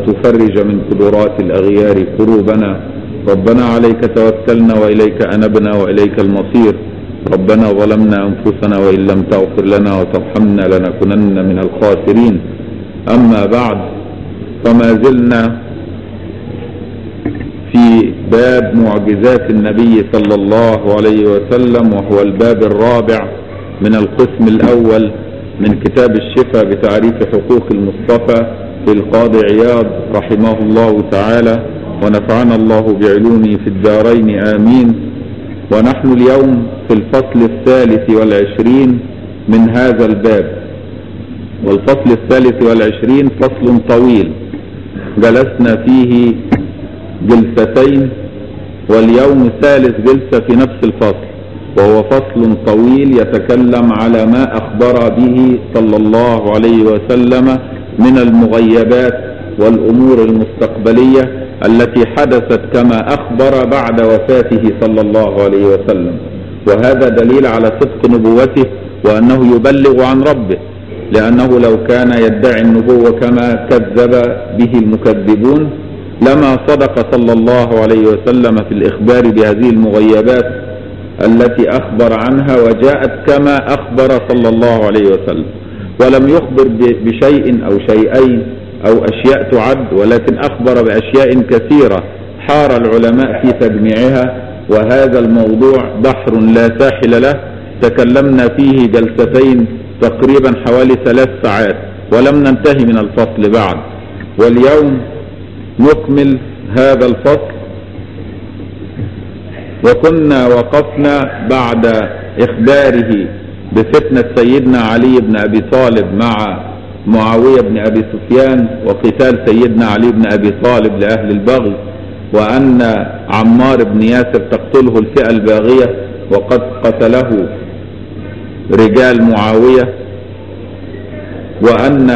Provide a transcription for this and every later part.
وتفرج من قدرات الأغيار كروبنا ربنا عليك توكلنا وإليك أنبنا وإليك المصير ربنا ظلمنا أنفسنا وإن لم تغفر لنا وترحمنا لنكونن من الخاسرين أما بعد فما زلنا في باب معجزات النبي صلى الله عليه وسلم وهو الباب الرابع من القسم الأول من كتاب الشفاء بتعريف حقوق المصطفى للقاضي عياض رحمه الله تعالى ونفعنا الله بعلومه في الدارين آمين ونحن اليوم في الفصل الثالث والعشرين من هذا الباب والفصل الثالث والعشرين فصل طويل جلسنا فيه جلستين واليوم ثالث جلسة في نفس الفصل وهو فصل طويل يتكلم على ما أخبر به صلى الله عليه وسلم من المغيبات والأمور المستقبلية التي حدثت كما أخبر بعد وفاته صلى الله عليه وسلم وهذا دليل على صدق نبوته وأنه يبلغ عن ربه لأنه لو كان يدعي النبوة كما كذب به المكذبون لما صدق صلى الله عليه وسلم في الإخبار بهذه المغيبات التي أخبر عنها وجاءت كما أخبر صلى الله عليه وسلم ولم يخبر بشيء أو شيئين أو أشياء تعد ولكن أخبر بأشياء كثيرة حار العلماء في تجميعها وهذا الموضوع بحر لا ساحل له تكلمنا فيه جلستين تقريبا حوالي ثلاث ساعات ولم ننتهي من الفصل بعد واليوم نكمل هذا الفصل وكنا وقفنا بعد إخباره بفتنة سيدنا علي بن أبي طالب مع معاوية بن أبي سفيان وقتال سيدنا علي بن أبي طالب لأهل البغي وأن عمار بن ياسر تقتله الفئة الباغية وقد قتله رجال معاوية وأن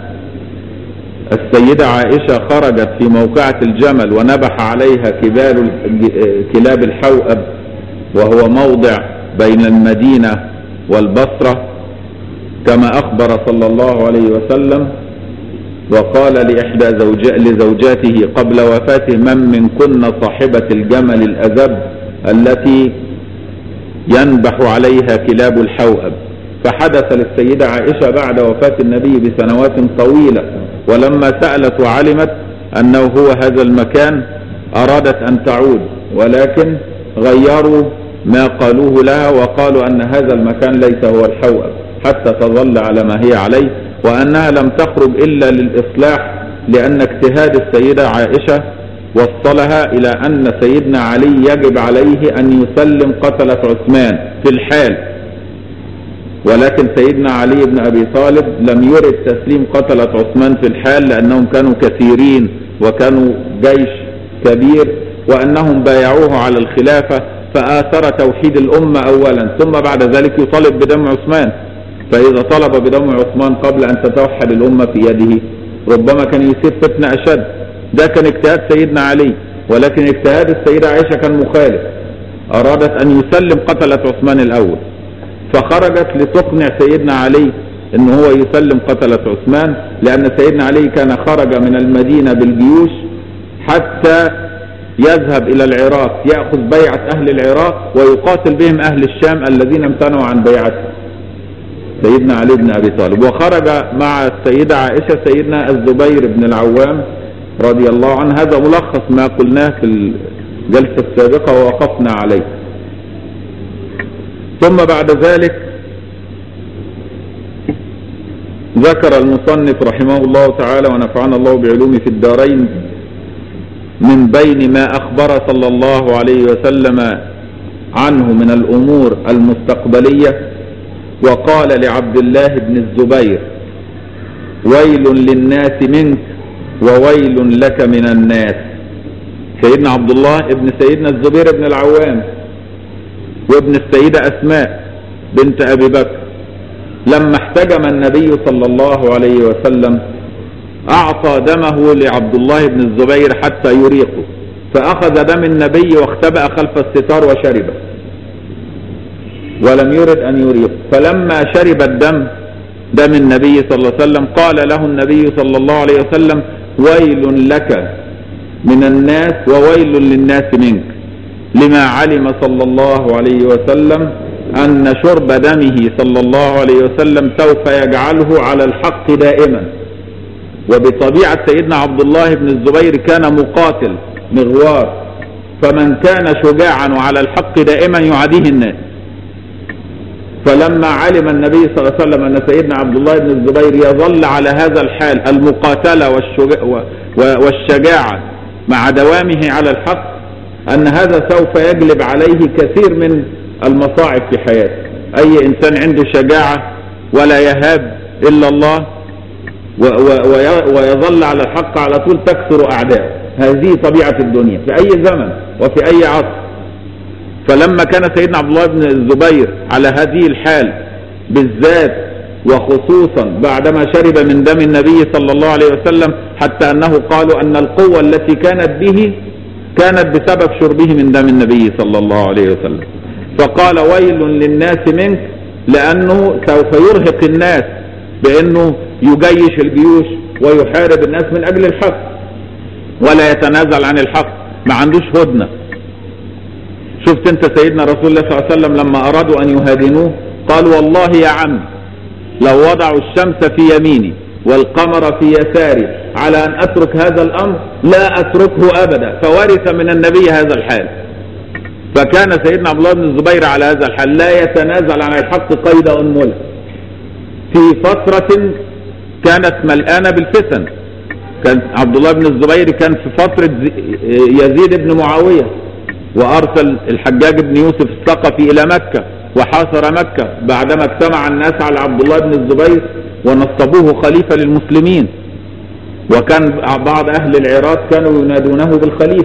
السيدة عائشة خرجت في موقعة الجمل ونبح عليها كبال كلاب الحوأب وهو موضع بين المدينة والبصرة كما أخبر صلى الله عليه وسلم وقال لإحدى زوجا لزوجاته قبل وفاته من من كن صاحبة الجمل الأذب التي ينبح عليها كلاب الحوأب فحدث للسيدة عائشة بعد وفاة النبي بسنوات طويلة ولما سألت وعلمت أنه هو هذا المكان أرادت أن تعود ولكن غيروا ما قالوه لها وقالوا أن هذا المكان ليس هو الحوأب حتى تظل على ما هي عليه وأنها لم تخرج إلا للإصلاح لأن اجتهاد السيدة عائشة وصلها إلى أن سيدنا علي يجب عليه أن يسلم قتلة عثمان في الحال ولكن سيدنا علي بن أبي طالب لم يرد تسليم قتلة عثمان في الحال لأنهم كانوا كثيرين وكانوا جيش كبير وأنهم بايعوه على الخلافة فآثر توحيد الأمة أولا ثم بعد ذلك يطالب بدم عثمان فإذا طلب بدم عثمان قبل أن تتوحد الأمة في يده ربما كان يصير فتنة أشد ده كان اجتهاد سيدنا علي ولكن اجتهاد السيدة عائشة كان مخالف أرادت أن يسلم قتلة عثمان الأول فخرجت لتقنع سيدنا علي ان هو يسلم قتلة عثمان لان سيدنا علي كان خرج من المدينة بالجيوش حتى يذهب الى العراق يأخذ بيعة اهل العراق ويقاتل بهم اهل الشام الذين امتنعوا عن بيعته سيدنا علي بن ابي طالب وخرج مع السيدة عائشة سيدنا الزبير بن العوام رضي الله عنه هذا ملخص ما قلناه في الجلسة السابقة ووقفنا عليه ثم بعد ذلك ذكر المصنف رحمه الله تعالى ونفعنا الله بعلومه في الدارين من بين ما أخبر صلى الله عليه وسلم عنه من الأمور المستقبلية وقال لعبد الله بن الزبير ويل للناس منك وويل لك من الناس سيدنا عبد الله ابن سيدنا الزبير بن العوام وابن السيدة أسماء بنت أبي بكر لما احتجم النبي صلى الله عليه وسلم أعطى دمه لعبد الله بن الزبير حتى يريقه فأخذ دم النبي واختبأ خلف الستار وشربه ولم يرد أن يريقه فلما شرب الدم دم النبي صلى الله عليه وسلم قال له النبي صلى الله عليه وسلم ويل لك من الناس وويل للناس منك لما علم صلى الله عليه وسلم أن شرب دمه صلى الله عليه وسلم سوف يجعله على الحق دائما وبطبيعة سيدنا عبد الله بن الزبير كان مقاتل مغوار فمن كان شجاعا وعلى الحق دائما يعاديه الناس فلما علم النبي صلى الله عليه وسلم أن سيدنا عبد الله بن الزبير يظل على هذا الحال المقاتلة والشجاعة مع دوامه على الحق أن هذا سوف يجلب عليه كثير من المصاعب في حياته أي إنسان عنده شجاعة ولا يهاب إلا الله ويظل على الحق على طول تكثر أعداء هذه طبيعة الدنيا في أي زمن وفي أي عصر فلما كان سيدنا عبد الله بن الزبير على هذه الحال بالذات وخصوصا بعدما شرب من دم النبي صلى الله عليه وسلم حتى أنه قالوا أن القوة التي كانت به كانت بسبب شربه من دم النبي صلى الله عليه وسلم فقال ويل للناس منك لأنه سوف يرهق الناس بأنه يجيش الجيوش ويحارب الناس من أجل الحق ولا يتنازل عن الحق ما عندوش هدنة شفت انت سيدنا رسول الله صلى الله عليه وسلم لما أرادوا أن يهادنوه قال والله يا عم لو وضعوا الشمس في يميني والقمر في يساري على أن أترك هذا الأمر لا أتركه أبدا فورث من النبي هذا الحال فكان سيدنا عبد الله بن الزبير على هذا الحال لا يتنازل عن الحق قيد أنمله في فترة كانت ملآنة بالفتن كان عبد الله بن الزبير كان في فترة يزيد بن معاوية وأرسل الحجاج بن يوسف الثقفي إلى مكة وحاصر مكة بعدما اجتمع الناس على عبد الله بن الزبير ونصبوه خليفة للمسلمين وكان بعض أهل العراق كانوا ينادونه بالخليفة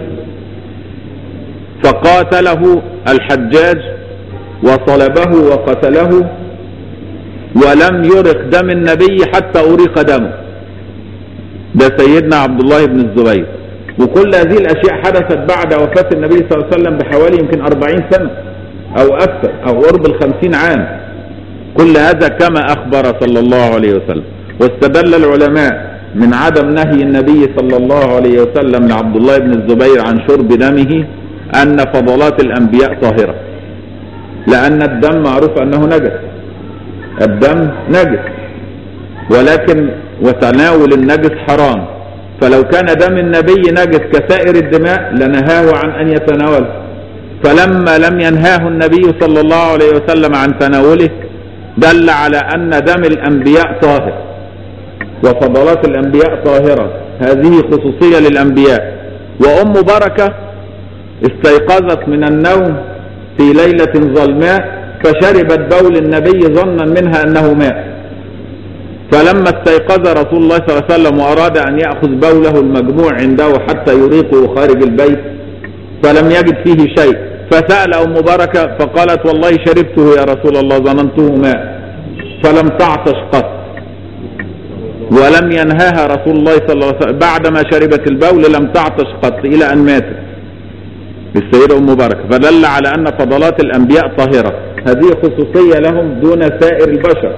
فقاتله الحجاج وصلبه وقتله ولم يرق دم النبي حتى أريق دمه ده سيدنا عبد الله بن الزبير وكل هذه الأشياء حدثت بعد وفاة النبي صلى الله عليه وسلم بحوالي يمكن أربعين سنة أو أكثر أو قرب الخمسين عام كل هذا كما أخبر صلى الله عليه وسلم واستدل العلماء من عدم نهي النبي صلى الله عليه وسلم لعبد الله بن الزبير عن شرب دمه أن فضلات الأنبياء طاهرة لأن الدم معروف أنه نجس الدم نجس ولكن وتناول النجس حرام فلو كان دم النبي نجس كسائر الدماء لنهاه عن أن يتناوله فلما لم ينهاه النبي صلى الله عليه وسلم عن تناوله دل على أن دم الأنبياء طاهر وفضلات الأنبياء طاهرة هذه خصوصية للأنبياء وأم بركة استيقظت من النوم في ليلة ظلماء فشربت بول النبي ظنا منها أنه ماء فلما استيقظ رسول الله صلى الله عليه وسلم وأراد أن يأخذ بوله المجموع عنده حتى يريقه خارج البيت فلم يجد فيه شيء فسأل أم بركة فقالت والله شربته يا رسول الله ظننته ماء فلم تعطش قط ولم ينهاها رسول الله صلى الله عليه وسلم بعدما شربت البول لم تعطش قط إلى أن ماتت السيدة أم بركة فدل على أن فضلات الأنبياء طاهرة هذه خصوصية لهم دون سائر البشر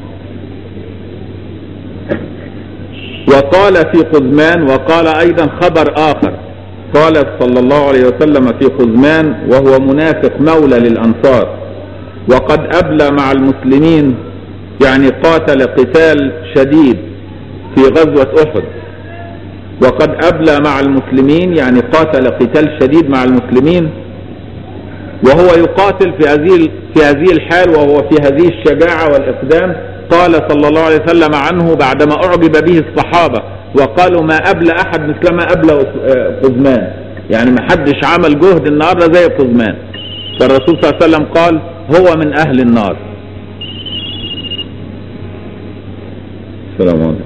وقال في قزمان وقال أيضا خبر آخر قال صلى الله عليه وسلم في قزمان وهو منافق مولى للأنصار وقد أبلى مع المسلمين يعني قاتل قتال شديد في غزوة أحد وقد أبلى مع المسلمين يعني قاتل قتال شديد مع المسلمين وهو يقاتل في هذه في هذه الحال وهو في هذه الشجاعة والإقدام قال صلى الله عليه وسلم عنه بعدما أعجب به الصحابة وقالوا ما أبلى أحد مثل ما أبلى قزمان يعني ما حدش عمل جهد النهارده زي قزمان فالرسول صلى الله عليه وسلم قال هو من أهل النار السلام عليكم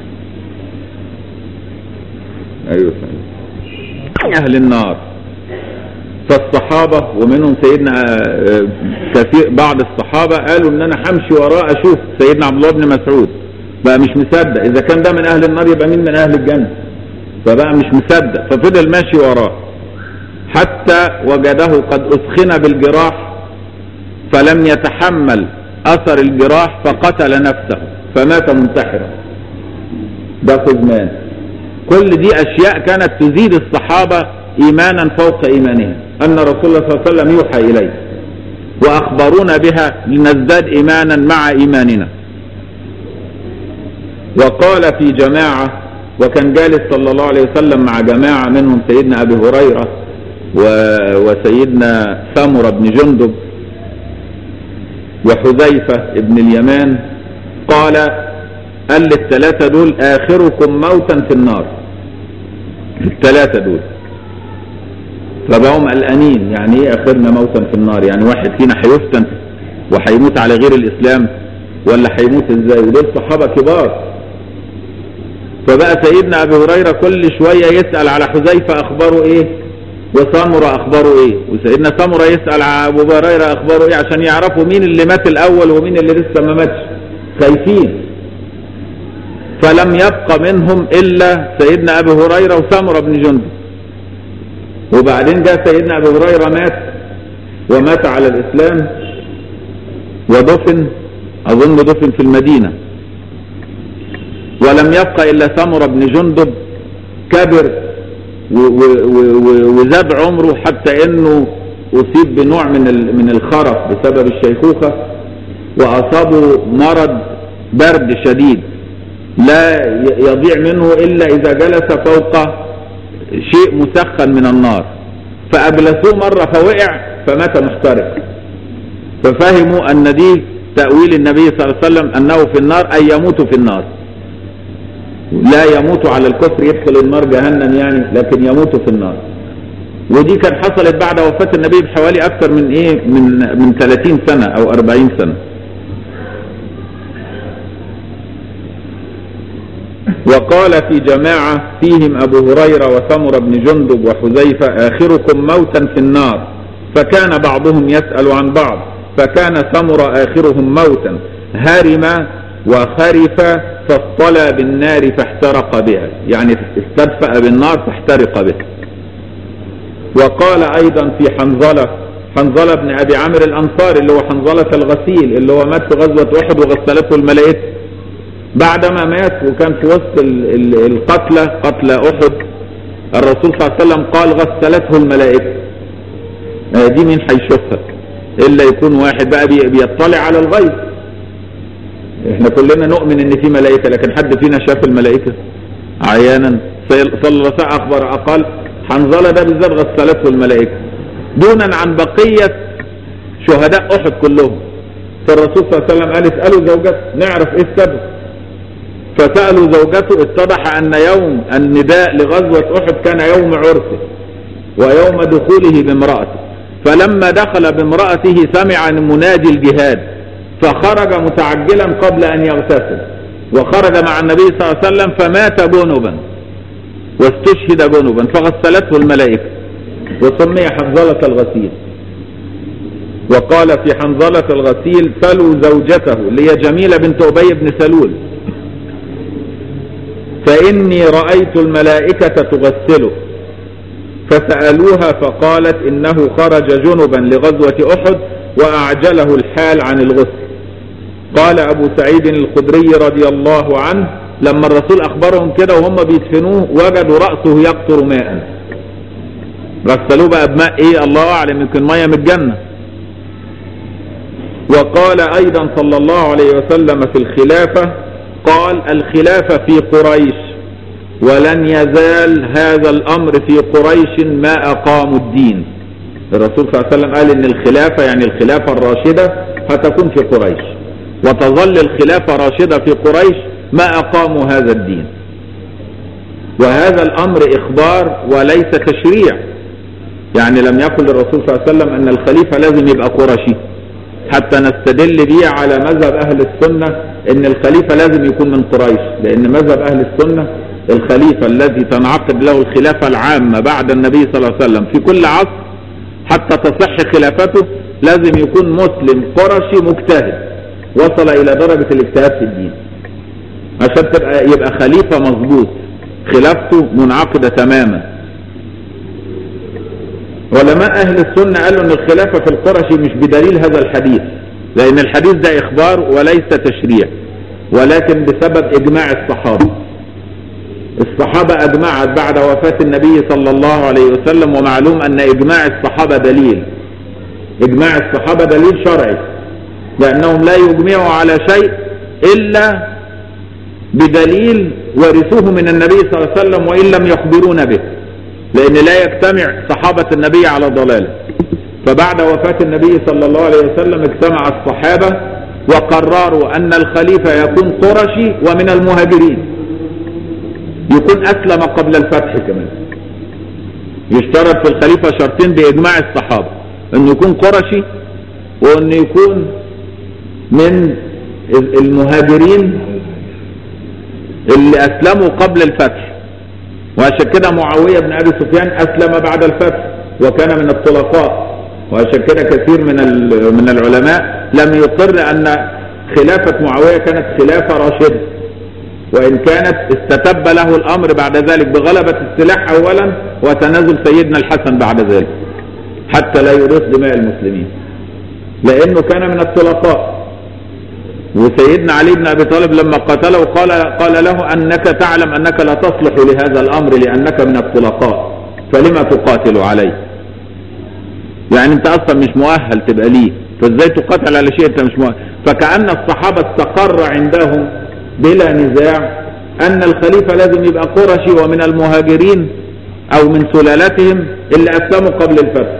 أيوة أهل النار فالصحابة ومنهم سيدنا كثير بعض الصحابة قالوا ان انا همشي وراه اشوف سيدنا عبد الله بن مسعود بقى مش مصدق اذا كان ده من اهل النار يبقى مين من اهل الجنة فبقى مش مصدق ففضل ماشي وراه حتى وجده قد اسخن بالجراح فلم يتحمل اثر الجراح فقتل نفسه فمات منتحرا ده قزمان كل دي اشياء كانت تزيد الصحابة ايمانا فوق ايمانهم ان رسول الله صلى الله عليه وسلم يوحى اليه واخبرونا بها لنزداد ايمانا مع ايماننا وقال في جماعة وكان جالس صلى الله عليه وسلم مع جماعة منهم سيدنا ابي هريرة وسيدنا سمرة بن جندب وحذيفة ابن اليمان قال قال للثلاثة دول آخركم موتا في النار الثلاثة دول فبقوا قلقانين يعني ايه آخرنا موتا في النار يعني واحد فينا هيفتن وهيموت على غير الإسلام ولا هيموت ازاي ودول صحابة كبار فبقى سيدنا أبي هريرة كل شوية يسأل على حذيفة أخباره ايه وسمرة أخباره ايه وسيدنا سمرة يسأل على أبو هريرة أخباره ايه عشان يعرفوا مين اللي مات الأول ومين اللي لسه ما ماتش خايفين فلم يبق منهم إلا سيدنا أبي هريرة وسمرة بن جندب وبعدين جاء سيدنا أبي هريرة مات ومات على الإسلام ودفن أظن دفن في المدينة ولم يبق إلا سمرة بن جندب كبر وزاد عمره حتى انه اصيب بنوع من من الخرف بسبب الشيخوخة واصابه مرض برد شديد لا يضيع منه الا اذا جلس فوق شيء مسخن من النار فاجلسوه مرة فوقع فمات محترق ففهموا ان دي تأويل النبي صلى الله عليه وسلم انه في النار اي يموت في النار لا يموت على الكفر يدخل النار جهنم يعني لكن يموت في النار ودي كانت حصلت بعد وفاة النبي بحوالي اكثر من ايه من من 30 سنة او 40 سنة وقال في جماعة فيهم ابو هريرة وسمر بن جندب وحذيفة اخركم موتا في النار فكان بعضهم يسأل عن بعض فكان سمر اخرهم موتا هرم وخرف فاصطلى بالنار فاحترق بها يعني استدفأ بالنار فاحترق بها وقال ايضا في حنظلة حنظلة بن ابي عامر الانصاري اللي هو حنظلة الغسيل اللي هو مات في غزوة احد وغسلته الملائكة بعدما مات وكان في وسط القتلى قتلى احد الرسول صلى الله عليه وسلم قال غسلته الملائكة دي مين هيشوفها الا يكون واحد بقى بيطلع على الغيب احنا كلنا نؤمن ان في ملائكة لكن حد فينا شاف الملائكة عيانا صلى الله عليه وسلم اخبر اقل حنظلة ده بالذات غسلته الملائكة دونا عن بقية شهداء احد كلهم فالرسول صلى الله عليه وسلم قال اسألوا زوجته نعرف ايه السبب فسألوا زوجته اتضح ان يوم النداء لغزوة احد كان يوم عرسه ويوم دخوله بامرأته فلما دخل بامرأته سمع منادي الجهاد فخرج متعجلا قبل ان يغتسل وخرج مع النبي صلى الله عليه وسلم فمات جنبا واستشهد جنبا فغسلته الملائكة وسمي حنظلة الغسيل وقال في حنظلة الغسيل سلوا زوجته اللي هي جميلة بنت أبي بن سلول فإني رأيت الملائكة تغسله فسألوها فقالت إنه خرج جنبا لغزوة أحد وأعجله الحال عن الغسل قال أبو سعيد الخدري رضي الله عنه لما الرسول أخبرهم كده وهم بيدفنوه وجدوا رأسه يقطر ماء غسلوه بقى بماء إيه الله أعلم يمكن مية من الجنة وقال أيضا صلى الله عليه وسلم في الخلافة قال الخلافة في قريش ولن يزال هذا الأمر في قريش ما أقاموا الدين الرسول صلى الله عليه وسلم قال ان الخلافة يعني الخلافة الراشدة هتكون في قريش وتظل الخلافة راشدة في قريش ما أقاموا هذا الدين وهذا الأمر إخبار وليس تشريع يعني لم يقل الرسول صلى الله عليه وسلم أن الخليفة لازم يبقى قرشي حتى نستدل به على مذهب أهل السنة أن الخليفة لازم يكون من قريش لأن مذهب أهل السنة الخليفة الذي تنعقد له الخلافة العامة بعد النبي صلى الله عليه وسلم في كل عصر حتى تصح خلافته لازم يكون مسلم قرشي مجتهد وصل الى درجة الاجتهاد في الدين عشان تبقى يبقى خليفة مظبوط خلافته منعقدة تماما علماء اهل السنة قالوا ان الخلافة في القرشي مش بدليل هذا الحديث لان الحديث ده اخبار وليس تشريع ولكن بسبب اجماع الصحابة الصحابة أجمعت بعد وفاة النبي صلى الله عليه وسلم ومعلوم أن إجماع الصحابة دليل إجماع الصحابة دليل شرعي لأنهم لا يجمعوا على شيء إلا بدليل ورثوه من النبي صلى الله عليه وسلم وإن لم يخبرونا به لأن لا يجتمع صحابة النبي على ضلاله فبعد وفاة النبي صلى الله عليه وسلم اجتمع الصحابة وقرروا أن الخليفة يكون قرشي ومن المهاجرين يكون أسلم قبل الفتح كمان يشترط في الخليفة شرطين بإجماع الصحابة أنه يكون قرشي وأنه يكون من المهاجرين اللي أسلموا قبل الفتح وعشان كده معاوية بن أبي سفيان أسلم بعد الفتح وكان من الطلقاء وعشان كده كثير من من العلماء لم يقر أن خلافة معاوية كانت خلافة راشدة وإن كانت استتب له الأمر بعد ذلك بغلبة السلاح أولا وتنازل سيدنا الحسن بعد ذلك حتى لا يريق دماء المسلمين لأنه كان من الطلقاء وسيدنا علي بن أبي طالب لما قتله قال, قال له أنك تعلم أنك لا تصلح لهذا الأمر لأنك من الطلقاء فلما تقاتل عليه يعني انت اصلا مش مؤهل تبقى ليه فازاي تقاتل على شيء انت مش مؤهل فكأن الصحابة استقر عندهم بلا نزاع ان الخليفة لازم يبقى قرشي ومن المهاجرين او من سلالتهم اللي اسلموا قبل الفتح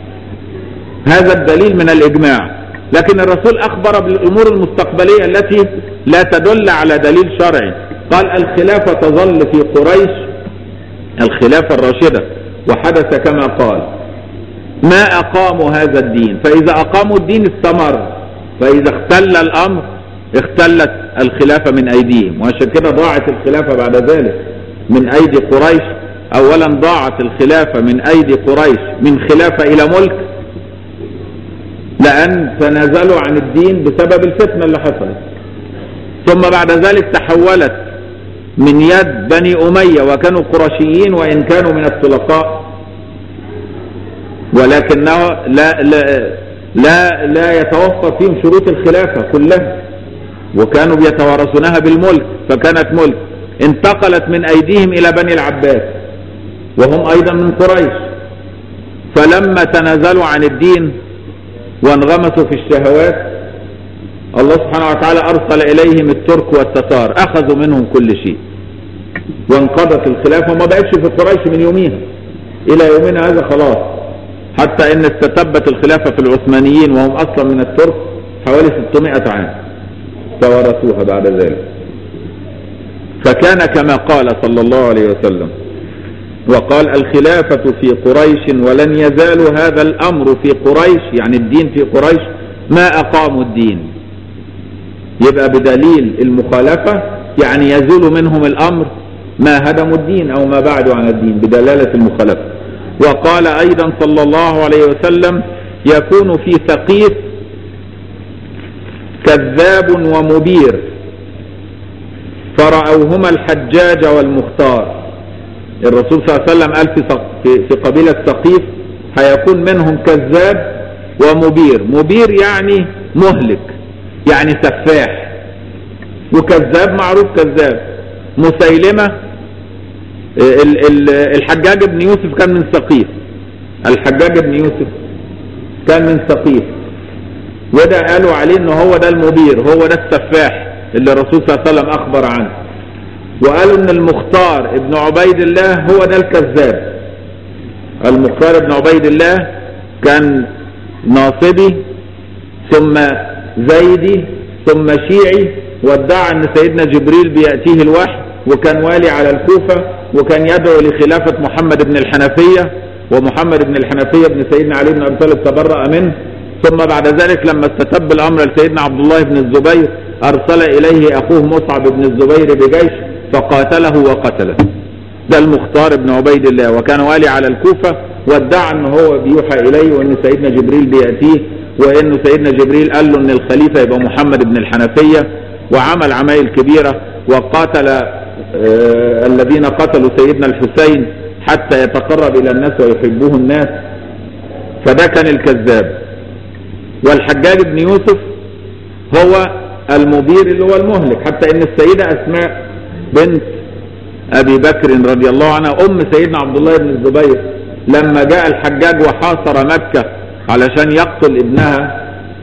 هذا الدليل من الاجماع لكن الرسول اخبر بالامور المستقبلية التي لا تدل على دليل شرعي قال الخلافة تظل في قريش الخلافة الراشدة وحدث كما قال ما أقاموا هذا الدين فإذا أقاموا الدين استمر فإذا اختل الأمر اختلت الخلافة من أيديهم وعشان كده ضاعت الخلافة بعد ذلك من أيدي قريش أولا ضاعت الخلافة من أيدي قريش من خلافة إلى ملك لأن تنازلوا عن الدين بسبب الفتنة اللي حصلت ثم بعد ذلك تحولت من يد بني أمية وكانوا قرشيين وإن كانوا من الطلقاء ولكنه لا لا لا, لا يتوفر فيهم شروط الخلافة كلها وكانوا بيتوارثونها بالملك فكانت ملك انتقلت من أيديهم إلى بني العباس وهم أيضا من قريش فلما تنازلوا عن الدين وانغمسوا في الشهوات الله سبحانه وتعالى أرسل إليهم الترك والتتار أخذوا منهم كل شيء وانقضت الخلافة وما بقتش في قريش من يوميها إلى يومنا هذا خلاص حتى ان استتبت الخلافة في العثمانيين وهم اصلا من الترك حوالي 600 عام فورثوها بعد ذلك فكان كما قال صلى الله عليه وسلم وقال الخلافة في قريش ولن يزال هذا الامر في قريش يعني الدين في قريش ما اقاموا الدين يبقى بدليل المخالفة يعني يزول منهم الامر ما هدموا الدين او ما بعدوا عن الدين بدلالة المخالفة وقال ايضا صلى الله عليه وسلم يكون في ثقيف كذاب ومبير فرأوهما الحجاج والمختار الرسول صلى الله عليه وسلم قال في في قبيلة ثقيف هيكون منهم كذاب ومبير مبير يعني مهلك يعني سفاح وكذاب معروف كذاب مسيلمة الحجاج بن يوسف كان من ثقيف الحجاج بن يوسف كان من ثقيف وده قالوا عليه انه هو ده المبير هو ده السفاح اللي الرسول صلى الله عليه وسلم اخبر عنه وقالوا ان المختار ابن عبيد الله هو ده الكذاب المختار ابن عبيد الله كان ناصبي ثم زيدي ثم شيعي وادعى ان سيدنا جبريل بيأتيه الوحي وكان والي على الكوفة وكان يدعو لخلافة محمد بن الحنفية ومحمد بن الحنفية بن سيدنا علي بن أبي طالب تبرأ منه ثم بعد ذلك لما استتب الأمر لسيدنا عبد الله بن الزبير أرسل إليه أخوه مصعب بن الزبير بجيش فقاتله وقتله ده المختار بن عبيد الله وكان والي على الكوفة وادعى أنه هو بيوحى إليه وأن سيدنا جبريل بيأتيه وأنه سيدنا جبريل قال له أن الخليفة يبقى محمد بن الحنفية وعمل عمايل كبيرة وقاتل آه الذين قتلوا سيدنا الحسين حتى يتقرب إلى الناس ويحبوه الناس فده كان الكذاب والحجاج بن يوسف هو المبير اللي هو المهلك حتى ان السيدة اسماء بنت ابي بكر رضي الله عنها ام سيدنا عبد الله بن الزبير لما جاء الحجاج وحاصر مكة علشان يقتل ابنها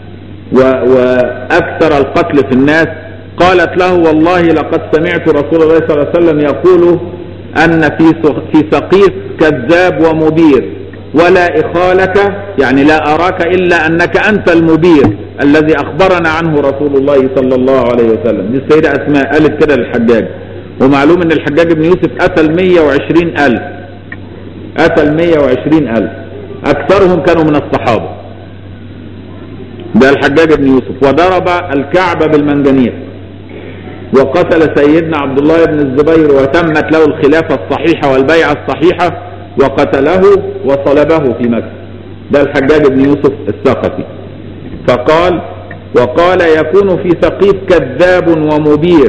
واكثر القتل في الناس قالت له والله لقد سمعت رسول الله صلى الله عليه وسلم يقول ان في في سقيف كذاب ومبير ولا اخالك يعني لا اراك الا انك انت المبير الذي اخبرنا عنه رسول الله صلى الله عليه وسلم دي السيدة اسماء قالت كده للحجاج ومعلوم ان الحجاج بن يوسف قتل 120 الف قتل 120 الف اكثرهم كانوا من الصحابة ده الحجاج بن يوسف وضرب الكعبة بالمنجنيق وقتل سيدنا عبد الله بن الزبير وتمت له الخلافة الصحيحة والبيعة الصحيحة وقتله وصلبه في مكة ده الحجاج بن يوسف الثقفي فقال وقال يكون في ثقيف كذاب ومبير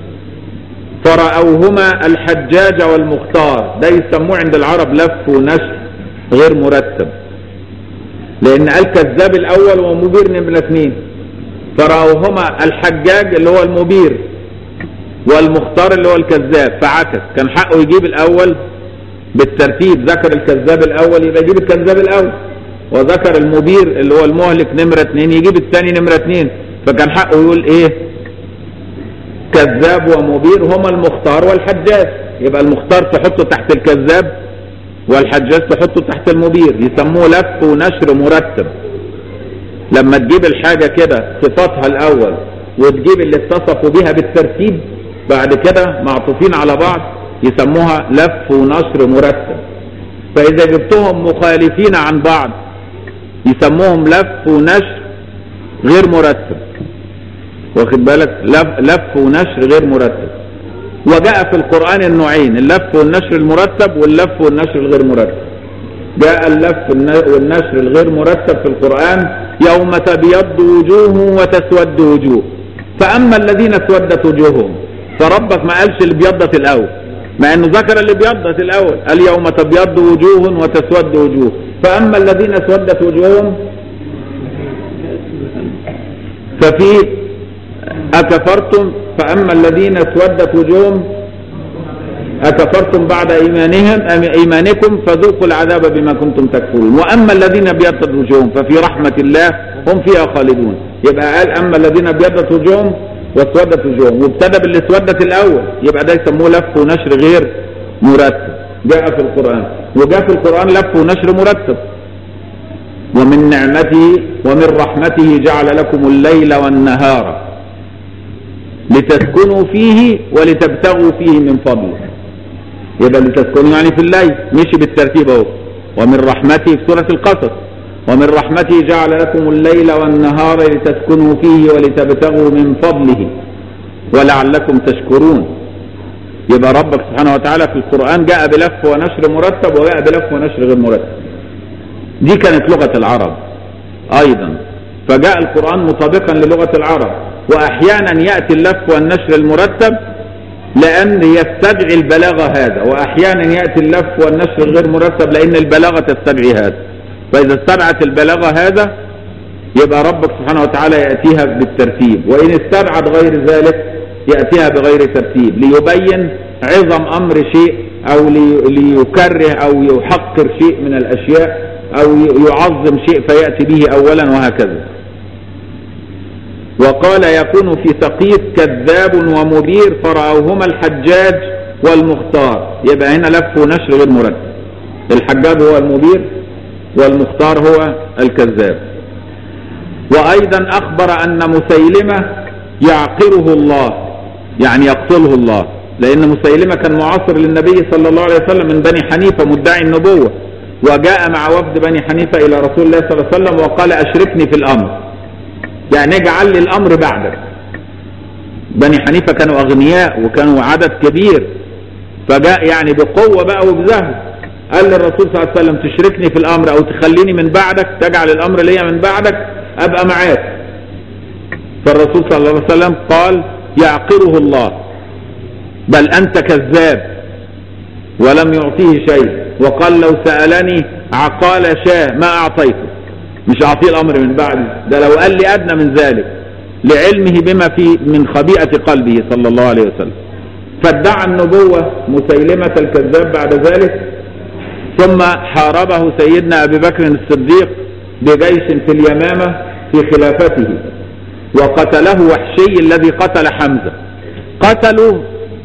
فرأوهما الحجاج والمختار ده يسموه عند العرب لف ونشر غير مرتب لان قال كذاب الاول ومبير نمرة اثنين فرأوهما الحجاج اللي هو المبير والمختار اللي هو الكذاب فعكس كان حقه يجيب الاول بالترتيب ذكر الكذاب الاول يبقى يجيب الكذاب الاول وذكر المبير اللي هو المهلك نمرة اثنين يجيب الثاني نمرة اثنين فكان حقه يقول ايه كذاب ومبير هما المختار والحجاج يبقى المختار تحطه تحت الكذاب والحجاج تحطه تحت المبير يسموه لف ونشر مرتب لما تجيب الحاجة كده صفاتها الاول وتجيب اللي اتصفوا بها بالترتيب بعد كده معطوفين على بعض يسموها لف ونشر مرتب فاذا جبتهم مخالفين عن بعض يسموهم لف ونشر غير مرتب واخد بالك لف, لف ونشر غير مرتب وجاء في القرآن النوعين اللف والنشر المرتب واللف والنشر الغير مرتب جاء اللف والنشر الغير مرتب في القرآن يوم تبيض وجوه وتسود وجوه فأما الذين اسودت وجوههم فربك ما قالش اللي بيضت الأول مع انه ذكر اللي بيضت الأول قال يوم تبيض وجوه وتسود وجوه فأما الذين اسودت وجوههم ففي أكفرتم فأما الذين اسودت وجوههم أكفرتم بعد إيمانهم إيمانكم فذوقوا العذاب بما كنتم تكفرون وأما الذين ابيضت وجوههم ففي رحمة الله هم فيها خالدون يبقى قال أما الذين ابيضت وجوههم واسودت وجوههم وابتدى باللي اسودت الأول يبقى ده يسموه لف ونشر غير مرتب جاء في القرآن وجاء في القرآن لف ونشر مرتب ومن نعمته ومن رحمته جعل لكم الليل والنهار لتسكنوا فيه ولتبتغوا فيه من فضله يبقى لتسكنوا يعني في الليل مشي بالترتيب اهو ومن رحمته في سورة القصص ومن رحمته جعل لكم الليل والنهار لتسكنوا فيه ولتبتغوا من فضله ولعلكم تشكرون يبقى ربك سبحانه وتعالى في القرآن جاء بلف ونشر مرتب وجاء بلف ونشر غير مرتب دي كانت لغة العرب ايضا فجاء القرآن مطابقا للغة العرب واحيانا يأتي اللف والنشر المرتب لان يستدعي البلاغة هذا واحيانا يأتي اللف والنشر الغير مرتب لان البلاغة تستدعي هذا فاذا استدعت البلاغة هذا يبقى ربك سبحانه وتعالى يأتيها بالترتيب وان استدعت غير ذلك يأتيها بغير ترتيب ليبين عظم امر شيء او ليكره او يحقر شيء من الاشياء او يعظم شيء فيأتي به اولا وهكذا وقال يكون في ثقيف كذاب ومبير فرأوهما الحجاج والمختار يبقى هنا لف ونشر غير مرتب الحجاج هو المبير والمختار هو الكذاب وايضا اخبر ان مسيلمة يعقره الله يعني يقتله الله لان مسيلمة كان معاصر للنبي صلى الله عليه وسلم من بني حنيفة مدعي النبوة وجاء مع وفد بني حنيفة الى رسول الله صلى الله عليه وسلم وقال اشركني في الامر يعني اجعل لي الامر بعدك بني حنيفة كانوا اغنياء وكانوا عدد كبير فجاء يعني بقوة بقى وبزهد قال للرسول صلى الله عليه وسلم تشركني في الامر او تخليني من بعدك تجعل الامر ليا من بعدك ابقى معاك فالرسول صلى الله عليه وسلم قال يعقره الله بل انت كذاب ولم يعطيه شيء وقال لو سألني عقال شاه ما اعطيته مش اعطيه الامر من بعد ده لو قال لي ادنى من ذلك لعلمه بما في من خبيئة قلبه صلى الله عليه وسلم فادعى النبوة مسيلمة الكذاب بعد ذلك ثم حاربه سيدنا أبي بكر الصديق بجيش في اليمامة في خلافته وقتله وحشي الذي قتل حمزة قتله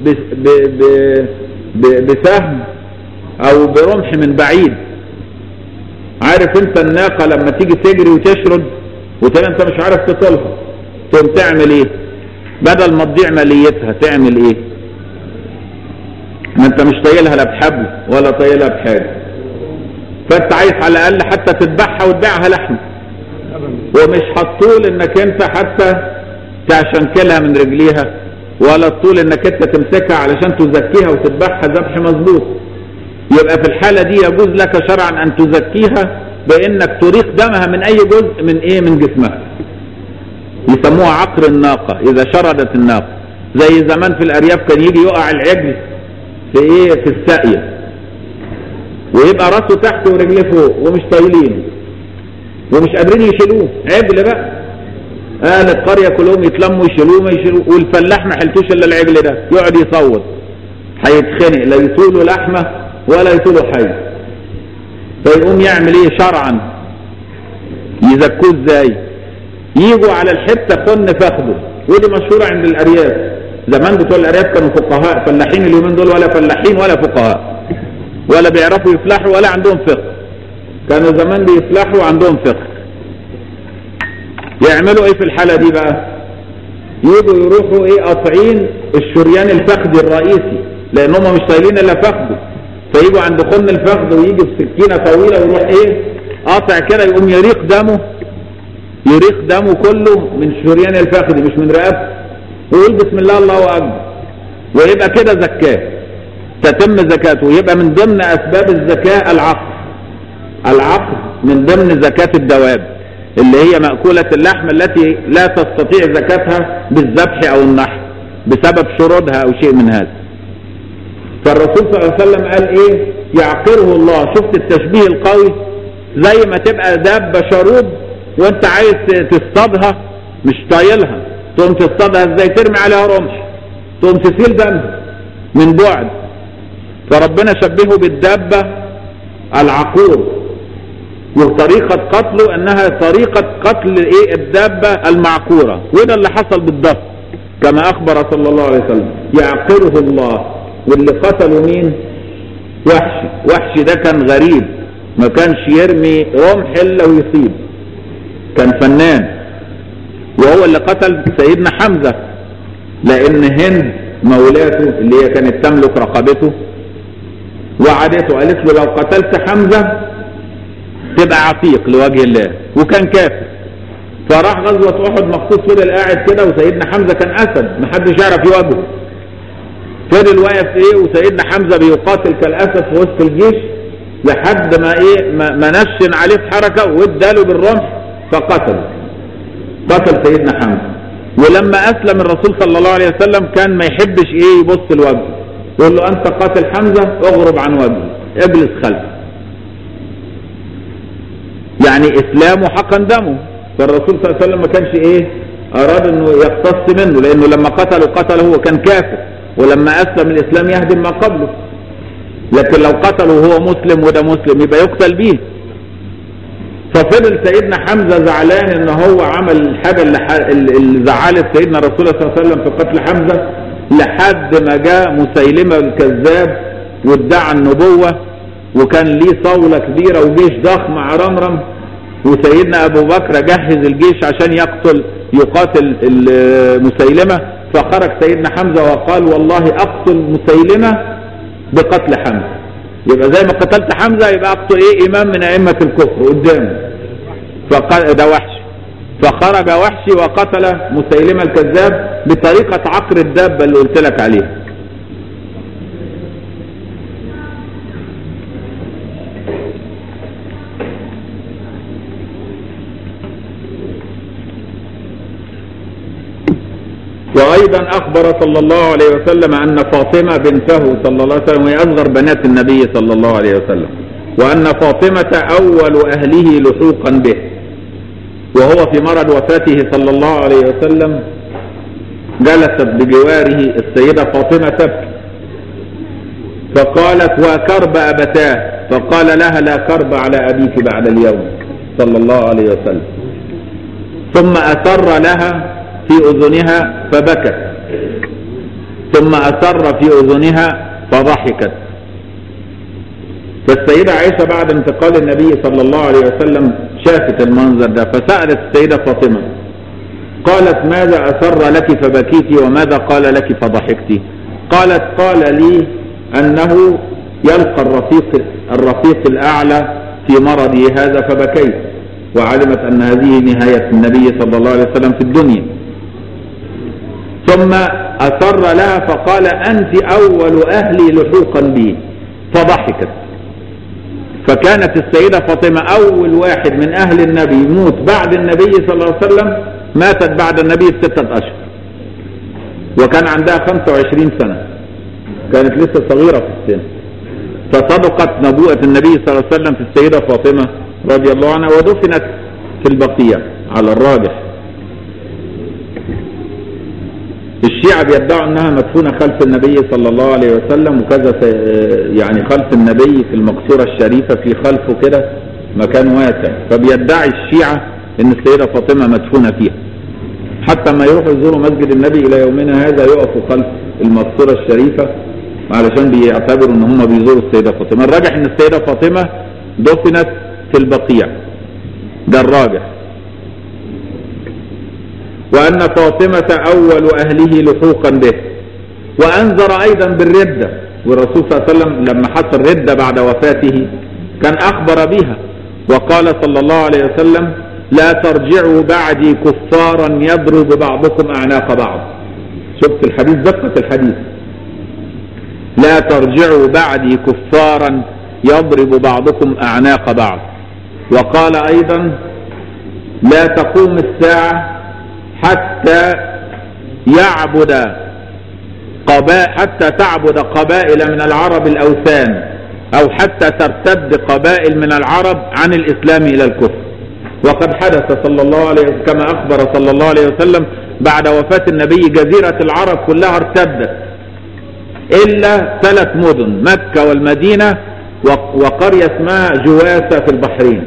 بسهم او برمح من بعيد عارف انت الناقة لما تيجي تجري وتشرد وتلاقي انت مش عارف تطولها تقوم تعمل ايه بدل ما تضيع ماليتها تعمل ايه ما انت مش طايلها لا بحبل ولا طايلها بحاجة فانت عايز على الاقل حتى تذبحها وتبيعها لحمه ومش هتطول انك انت حتى تشنكلها من رجليها ولا الطول انك انت تمسكها علشان تزكيها وتذبحها ذبح مظبوط يبقى في الحالة دي يجوز لك شرعا ان تزكيها بانك تريق دمها من اي جزء من ايه من جسمها يسموها عقر الناقة اذا شردت الناقة زي زمان في الارياف كان يجي يقع العجل في ايه في الساقية ويبقى راسه تحت ورجليه فوق ومش طايلين ومش قادرين يشيلوه عجل بقى اهل القرية كلهم يتلموا يشيلوه ما يشيلوه والفلاح ما حلتوش الا العجل ده يقعد يصوت هيتخنق لا يطوله لحمة ولا يطوله حي فيقوم يعمل ايه شرعا يزكوه ازاي يجوا على الحتة خن فخده ودي مشهورة عند الارياف زمان بتوع الارياف كانوا فقهاء فلاحين اليومين دول ولا فلاحين ولا فقهاء ولا بيعرفوا يفلحوا ولا عندهم فقه كانوا زمان بيفلحوا عندهم فقه يعملوا ايه في الحالة دي بقى يجوا يروحوا ايه قاطعين الشريان الفخذي الرئيسي لان هم مش طايلين الا فخده فيجوا عند خن الفخذ ويجي بسكينة طويلة ويروح ايه قاطع كده يقوم يريق دمه يريق دمه كله من شريان الفخذي مش من رقبته ويقول بسم الله الله اكبر ويبقى كده زكاه تتم زكاته ويبقى من ضمن اسباب الزكاة العقل العقل من ضمن زكاة الدواب اللي هي مأكولة اللحم التي لا تستطيع زكاتها بالذبح او النحر بسبب شرودها او شيء من هذا فالرسول صلى الله عليه وسلم قال ايه يعقره الله شفت التشبيه القوي زي ما تبقى دابة شروب وانت عايز تصطادها مش طايلها تقوم تصطادها ازاي ترمي عليها رمح تقوم تسيل دمها من بعد فربنا شبهه بالدابة العقور وطريقة قتله انها طريقة قتل ايه الدابة المعقورة وده اللي حصل بالضبط كما اخبر صلى الله عليه وسلم يعقره الله واللي قتلوا مين وحشي وحشي ده كان غريب ما كانش يرمي رمح الا ويصيب كان فنان وهو اللي قتل سيدنا حمزة لان هند مولاته اللي هي كانت تملك رقبته وعدته قالت له لو قتلت حمزة تبقى عتيق لوجه الله وكان كافر فراح غزوة احد مخصوص فضل قاعد كده وسيدنا حمزة كان اسد محدش يعرف يواجهه فضل واقف ايه وسيدنا حمزة بيقاتل كالاسد في وسط الجيش لحد ما ايه ما, ما نشن عليه في حركة واداله بالرمح فقتله قتل سيدنا حمزة ولما اسلم الرسول صلى الله عليه وسلم كان ما يحبش ايه يبص لوجهه يقول له انت قاتل حمزة اغرب عن وجهه اجلس خلفه يعني اسلامه حقا دمه فالرسول صلى الله عليه وسلم ما كانش ايه اراد انه يقتص منه لانه لما قتله قتله هو كان كافر ولما اسلم الاسلام يهدم ما قبله لكن لو قتله وهو مسلم وده مسلم يبقى يقتل به ففضل سيدنا حمزة زعلان ان هو عمل الحاجة اللي, اللي زعلت سيدنا رسول الله صلى الله عليه وسلم في قتل حمزة لحد ما جاء مسيلمة الكذاب وادعى النبوة وكان ليه صولة كبيرة وجيش ضخم عرمرم وسيدنا ابو بكر جهز الجيش عشان يقتل يقاتل مسيلمة فخرج سيدنا حمزة وقال والله اقتل مسيلمة بقتل حمزة يبقى زي ما قتلت حمزة يبقى اقتل ايه امام من ائمة الكفر قدامه فقال ده وحشي فخرج وحشي وقتل مسيلمة الكذاب بطريقة عقر الدابة اللي قلت لك عليها وايضا اخبر صلى الله عليه وسلم ان فاطمة بنته صلى الله عليه وسلم وهي اصغر بنات النبي صلى الله عليه وسلم وان فاطمة اول اهله لحوقا به وهو في مرض وفاته صلى الله عليه وسلم جلست بجواره السيدة فاطمة تبكي فقالت وكرب أبتاه فقال لها لا كرب على أبيك بعد اليوم صلى الله عليه وسلم ثم أسر لها في أذنها فبكت ثم أسر في أذنها فضحكت فالسيدة عائشة بعد انتقال النبي صلى الله عليه وسلم شافت المنظر ده فسألت السيدة فاطمة قالت ماذا أسر لك فبكيت وماذا قال لك فضحكت قالت قال لي أنه يلقى الرفيق, الرفيق الأعلى في مرضه هذا فبكيت وعلمت أن هذه نهاية النبي صلى الله عليه وسلم في الدنيا ثم أسر لها فقال أنت أول أهلي لحوقا بي فضحكت فكانت السيدة فاطمة أول واحد من أهل النبي يموت بعد النبي صلى الله عليه وسلم ماتت بعد النبي بستة أشهر وكان عندها 25 سنة كانت لسه صغيرة في السن فصدقت نبوءة النبي صلى الله عليه وسلم في السيدة فاطمة رضي الله عنها ودفنت في البقيع على الراجح الشيعة بيدعوا انها مدفونة خلف النبي صلى الله عليه وسلم وكذا يعني خلف النبي في المقصورة الشريفة في خلفه كده مكان واسع فبيدعي الشيعة ان السيدة فاطمة مدفونة فيها حتى ما يروحوا يزوروا مسجد النبي الى يومنا هذا يقفوا خلف المقصورة الشريفة علشان بيعتبروا ان هم بيزوروا السيدة فاطمة الراجح ان السيدة فاطمة دفنت في البقيع ده الراجح وأن فاطمة أول أهله لحوقا به وأنذر أيضا بالردة والرسول صلى الله عليه وسلم لما حصل ردة بعد وفاته كان أخبر بها وقال صلى الله عليه وسلم لا ترجعوا بعدي كفارا يضرب بعضكم أعناق بعض شفت الحديث دقة الحديث لا ترجعوا بعدي كفارا يضرب بعضكم أعناق بعض وقال أيضا لا تقوم الساعة حتى يعبد قبائل حتى تعبد قبائل من العرب الأوثان أو حتى ترتد قبائل من العرب عن الإسلام إلى الكفر وقد حدث صلى الله عليه وسلم كما أخبر صلى الله عليه وسلم بعد وفاة النبي جزيرة العرب كلها ارتدت إلا ثلاث مدن مكة والمدينة وقرية اسمها جواسة في البحرين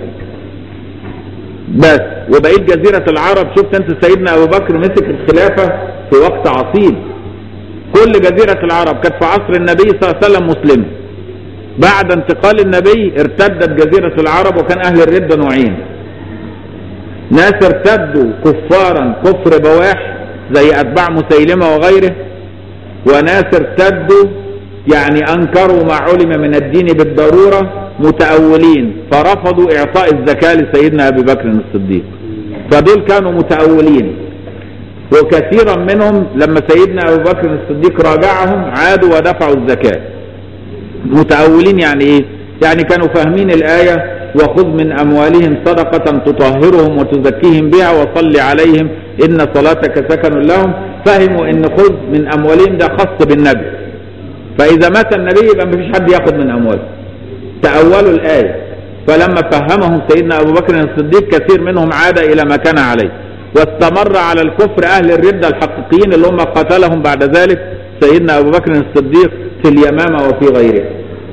بس وبقيت جزيرة العرب شفت انت سيدنا ابو بكر مسك الخلافة في وقت عصيب كل جزيرة العرب كانت في عصر النبي صلى الله عليه وسلم مسلمة بعد انتقال النبي ارتدت جزيرة العرب وكان اهل الردة نوعين ناس ارتدوا كفارا كفر بواح زي اتباع مسيلمة وغيره وناس ارتدوا يعني انكروا ما علم من الدين بالضرورة متأولين فرفضوا اعطاء الزكاة لسيدنا ابي بكر الصديق فدول كانوا متأولين وكثيرا منهم لما سيدنا ابو بكر الصديق راجعهم عادوا ودفعوا الزكاة متأولين يعني ايه يعني كانوا فاهمين الآية وخذ من أموالهم صدقة تطهرهم وتزكيهم بها وصل عليهم إن صلاتك سكن لهم فهموا إن خذ من أموالهم ده خاص بالنبي فإذا مات النبي يبقى مفيش حد ياخذ من أمواله تأولوا الآية فلما فهمهم سيدنا أبو بكر الصديق كثير منهم عاد إلى ما كان عليه واستمر على الكفر أهل الردة الحقيقيين اللي هم قتلهم بعد ذلك سيدنا أبو بكر الصديق في اليمامة وفي غيرها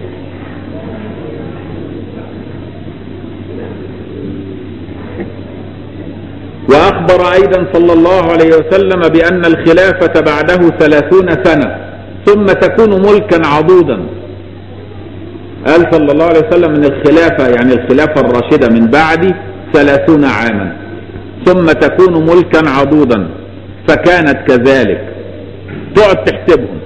وأخبر أيضا صلى الله عليه وسلم بأن الخلافة بعده ثلاثون سنة ثم تكون ملكا عضودا قال صلى الله عليه وسلم ان الخلافة يعني الخلافة الراشدة من بعد ثلاثون عاما ثم تكون ملكا عضودا فكانت كذلك تقعد تحسبهم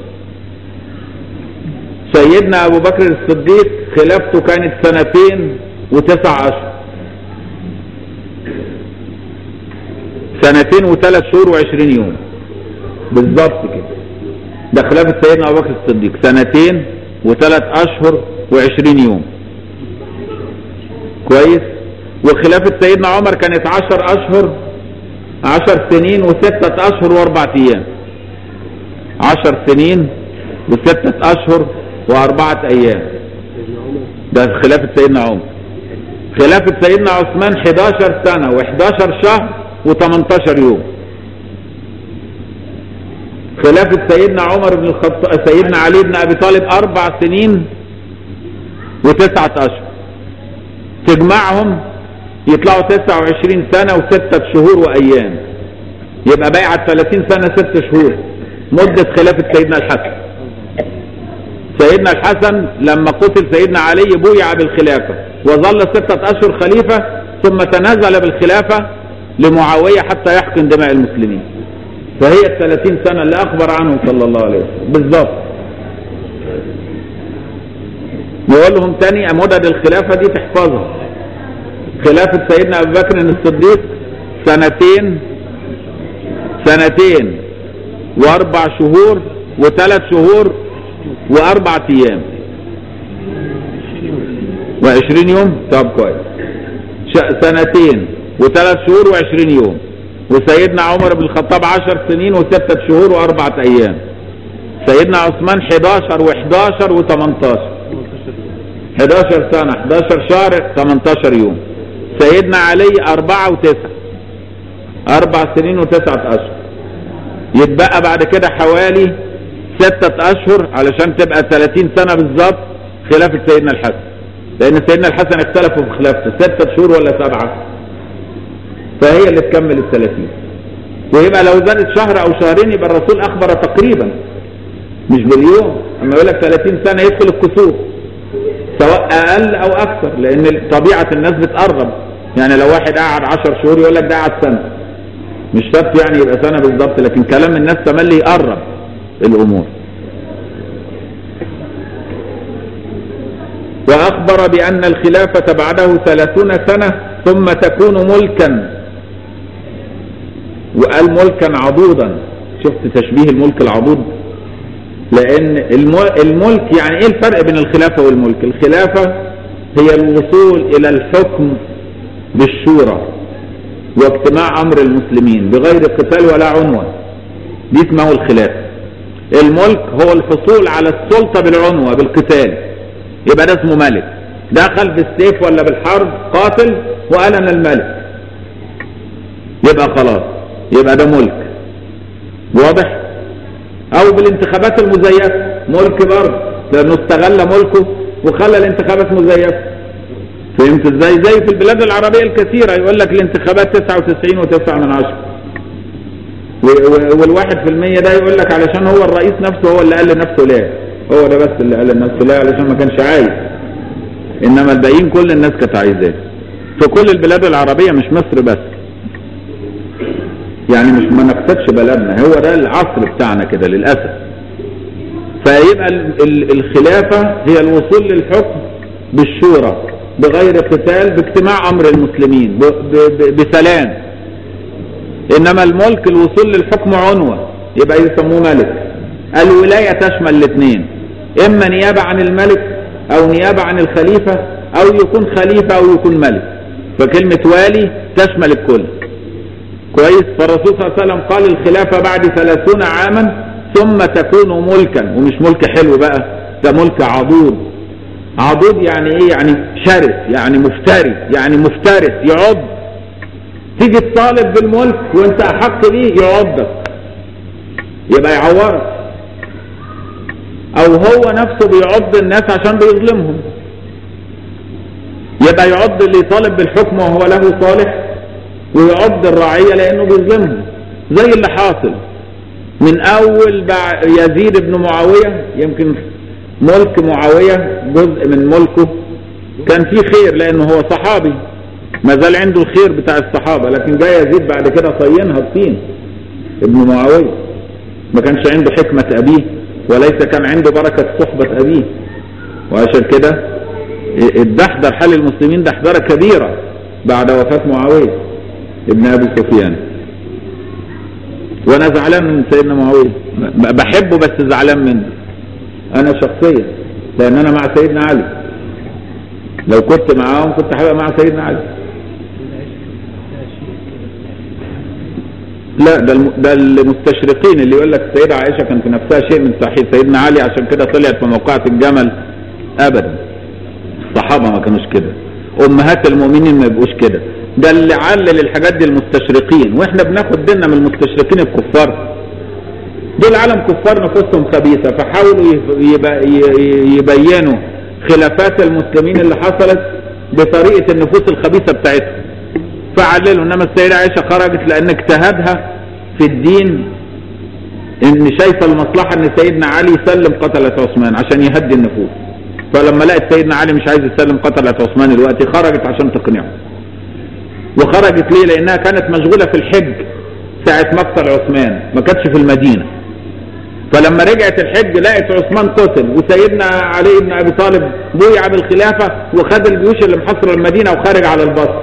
سيدنا ابو بكر الصديق خلافته كانت سنتين وتسع اشهر سنتين وثلاث شهور وعشرين يوم بالظبط كده ده خلافة سيدنا ابو بكر الصديق سنتين وثلاث اشهر وعشرين يوم كويس وخلافة سيدنا عمر كانت عشر اشهر عشر سنين وستة اشهر واربعة ايام عشر سنين وستة اشهر واربعة ايام ده خلافة سيدنا عمر خلافة سيدنا عثمان 11 سنة و11 شهر و18 يوم خلافة سيدنا عمر بن الخطاب سيدنا علي بن ابي طالب اربع سنين وتسعة اشهر تجمعهم يطلعوا 29 سنة وستة شهور وايام يبقى بايعة 30 سنة ست شهور مدة خلافة سيدنا الحسن سيدنا الحسن لما قتل سيدنا علي بويع بالخلافة وظل ستة اشهر خليفة ثم تنازل بالخلافة لمعاوية حتى يحقن دماء المسلمين فهي الثلاثين سنة اللي أخبر عنهم صلى الله عليه وسلم بالضبط يقول لهم تاني مدد الخلافة دي تحفظها خلافة سيدنا أبو بكر الصديق سنتين سنتين وأربع شهور وثلاث شهور وأربع أيام وعشرين يوم طب كويس سنتين وثلاث شهور وعشرين يوم وسيدنا عمر بن الخطاب عشر سنين وستة شهور وأربعة أيام سيدنا عثمان 11 و11 و18 11 سنة 11 شهر 18 يوم سيدنا علي أربعة وتسعة أربع سنين وتسعة أشهر يتبقى بعد كده حوالي ستة أشهر علشان تبقى 30 سنة بالظبط خلافة سيدنا الحسن لأن سيدنا الحسن اختلفوا في خلافته ستة شهور ولا سبعة فهي اللي تكمل الثلاثين ويبقى لو زادت شهر او شهرين يبقى الرسول اخبر تقريبا مش باليوم اما يقول لك 30 سنه يدخل الكسوف سواء اقل او اكثر لان طبيعه الناس بتقرب يعني لو واحد قعد 10 شهور يقول لك ده قعد سنه مش شرط يعني يبقى سنه بالظبط لكن كلام الناس تملي يقرب الامور واخبر بان الخلافه بعده ثلاثون سنه ثم تكون ملكا وقال ملكا عضوضا شفت تشبيه الملك العضوض لان الملك يعني ايه الفرق بين الخلافة والملك الخلافة هي الوصول الى الحكم بالشورى واجتماع امر المسلمين بغير قتال ولا عنوة دي اسمه الخلافة الملك هو الحصول على السلطة بالعنوة بالقتال يبقى ده اسمه ملك دخل بالسيف ولا بالحرب قاتل وقال انا الملك يبقى خلاص يبقى ده ملك واضح او بالانتخابات المزيفه ملك برضه لانه استغل ملكه وخلى الانتخابات مزيفه فهمت ازاي زي في البلاد العربيه الكثيره يقول لك الانتخابات 99 و9 من عشرة والواحد في المية ده يقول لك علشان هو الرئيس نفسه هو اللي قال لنفسه لا هو ده بس اللي قال لنفسه لا علشان ما كانش عايز انما الباقيين كل الناس كانت عايزاه في كل البلاد العربية مش مصر بس يعني مش ما نقصدش بلدنا هو ده العصر بتاعنا كده للأسف فيبقى الخلافة هي الوصول للحكم بالشورى بغير قتال باجتماع أمر المسلمين بسلام إنما الملك الوصول للحكم عنوة يبقى يسموه ملك الولاية تشمل الاثنين إما نيابة عن الملك أو نيابة عن الخليفة أو يكون خليفة أو يكون ملك فكلمة والي تشمل الكل كويس فالرسول صلى الله عليه وسلم قال الخلافة بعد ثلاثون عاما ثم تكون ملكا ومش ملك حلو بقى ده ملك عضوض عضوض يعني ايه يعني شرس يعني مفتري يعني مفترس يعض تيجي تطالب بالملك وانت احق بيه يعضك يبقى يعورك او هو نفسه بيعض الناس عشان بيظلمهم يبقى يعض اللي يطالب بالحكم وهو له صالح ويعض الرعية لانه بيظلمهم زي اللي حاصل من اول يزيد بن معاوية يمكن ملك معاوية جزء من ملكه كان فيه خير لانه هو صحابي ما زال عنده الخير بتاع الصحابة لكن جاء يزيد بعد كده طينها الطين ابن معاوية ما كانش عنده حكمة ابيه وليس كان عنده بركة صحبة ابيه وعشان كده اتدحضر حال المسلمين دحضرة كبيرة بعد وفاة معاوية ابن ابي سفيان وانا زعلان من سيدنا معاوية بحبه بس زعلان منه انا شخصيا لان انا مع سيدنا علي لو كنت معاهم كنت هبقى مع سيدنا علي لا ده الم... ده المستشرقين اللي يقول لك السيدة عائشة كان في نفسها شيء من صحيح سيدنا علي عشان كده طلعت في موقعة الجمل ابدا الصحابة ما كانوش كده امهات المؤمنين ما يبقوش كده ده اللي علل الحاجات دي المستشرقين واحنا بناخد ديننا من المستشرقين الكفار دول عالم كفار نفوسهم خبيثة فحاولوا يبينوا خلافات المسلمين اللي حصلت بطريقة النفوس الخبيثة بتاعتهم فعللوا انما السيدة عائشة خرجت لان اجتهادها في الدين ان شايفة المصلحة ان سيدنا علي يسلم قتلة عثمان عشان يهدي النفوس فلما لقت سيدنا علي مش عايز يسلم قتلة عثمان دلوقتي خرجت عشان تقنعه وخرجت ليه لانها كانت مشغولة في الحج ساعة مقتل عثمان ما كانتش في المدينة فلما رجعت الحج لقت عثمان قتل وسيدنا علي بن ابي طالب بويع بالخلافة وخد الجيوش اللي محصرة المدينة وخارج على البصر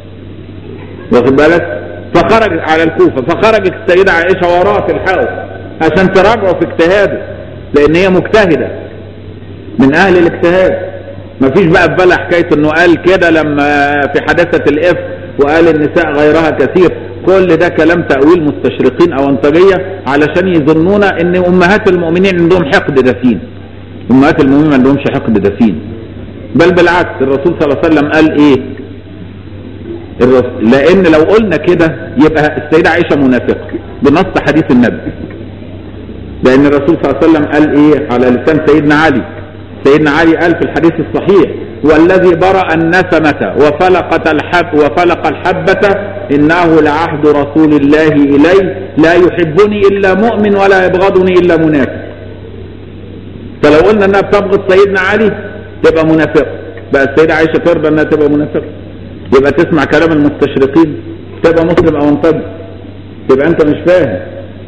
واخد بالك فخرج على الكوفة فخرجت السيدة عائشة وراه في الحوض عشان تراجعه في اجتهاده لان هي مجتهدة من اهل الاجتهاد مفيش بقى بلا حكاية انه قال كده لما في حادثة الافك وقال النساء غيرها كثير كل ده كلام تأويل مستشرقين او انطجية علشان يظنونا ان امهات المؤمنين عندهم حقد دفين امهات المؤمنين ما عندهمش حقد دفين بل بالعكس الرسول صلى الله عليه وسلم قال ايه الرسول لان لو قلنا كده يبقى السيدة عائشة منافقة بنص حديث النبي لان الرسول صلى الله عليه وسلم قال ايه على لسان سيدنا علي سيدنا علي قال في الحديث الصحيح والذي برأ النسمة وفلقت الحب وفلق الحبة إنه لعهد رسول الله إلي لا يحبني إلا مؤمن ولا يبغضني إلا منافق فلو قلنا أنها بتبغض سيدنا علي تبقى منافقة بقى السيدة عائشة ترضى أنها تبقى منافقة يبقى تسمع كلام المستشرقين تبقى مسلم أو انتج تبقى أنت مش فاهم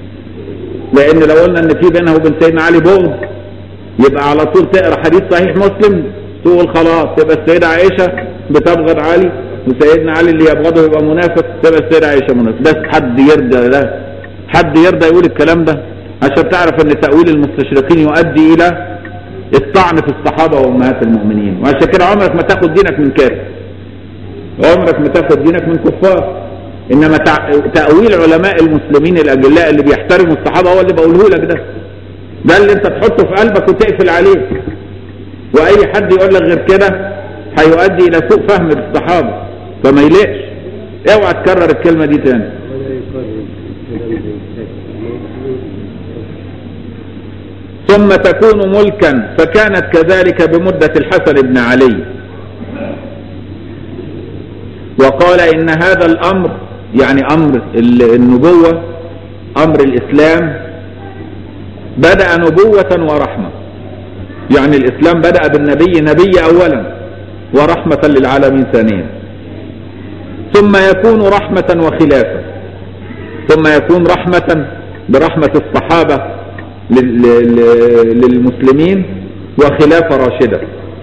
لأن لو قلنا أن في بينها وبين سيدنا علي بغض يبقى على طول تقرا حديث صحيح مسلم تقول خلاص تبقى السيدة عائشة بتبغض علي وسيدنا علي اللي يبغضه يبقى منافق تبقى السيدة عائشة منافق بس حد يرضى ده حد يرضى يقول الكلام ده عشان تعرف ان تأويل المستشرقين يؤدي الى الطعن في الصحابة وامهات المؤمنين وعشان كده عمرك ما تاخد دينك من كافر عمرك ما تاخد دينك من كفار انما تأويل علماء المسلمين الاجلاء اللي بيحترموا الصحابة هو اللي بقوله لك ده ده اللي انت تحطه في قلبك وتقفل عليه واي حد يقول لك غير كده هيؤدي الى سوء فهم الصحابة فما يلقش اوعى تكرر الكلمة دي تاني ثم تكون ملكا فكانت كذلك بمدة الحسن بن علي وقال ان هذا الامر يعني امر النبوة امر الاسلام بدأ نبوة ورحمة يعني الإسلام بدأ بالنبي نبي أولا ورحمة للعالمين ثانيا ثم يكون رحمة وخلافة ثم يكون رحمة برحمة الصحابة للمسلمين وخلافة راشدة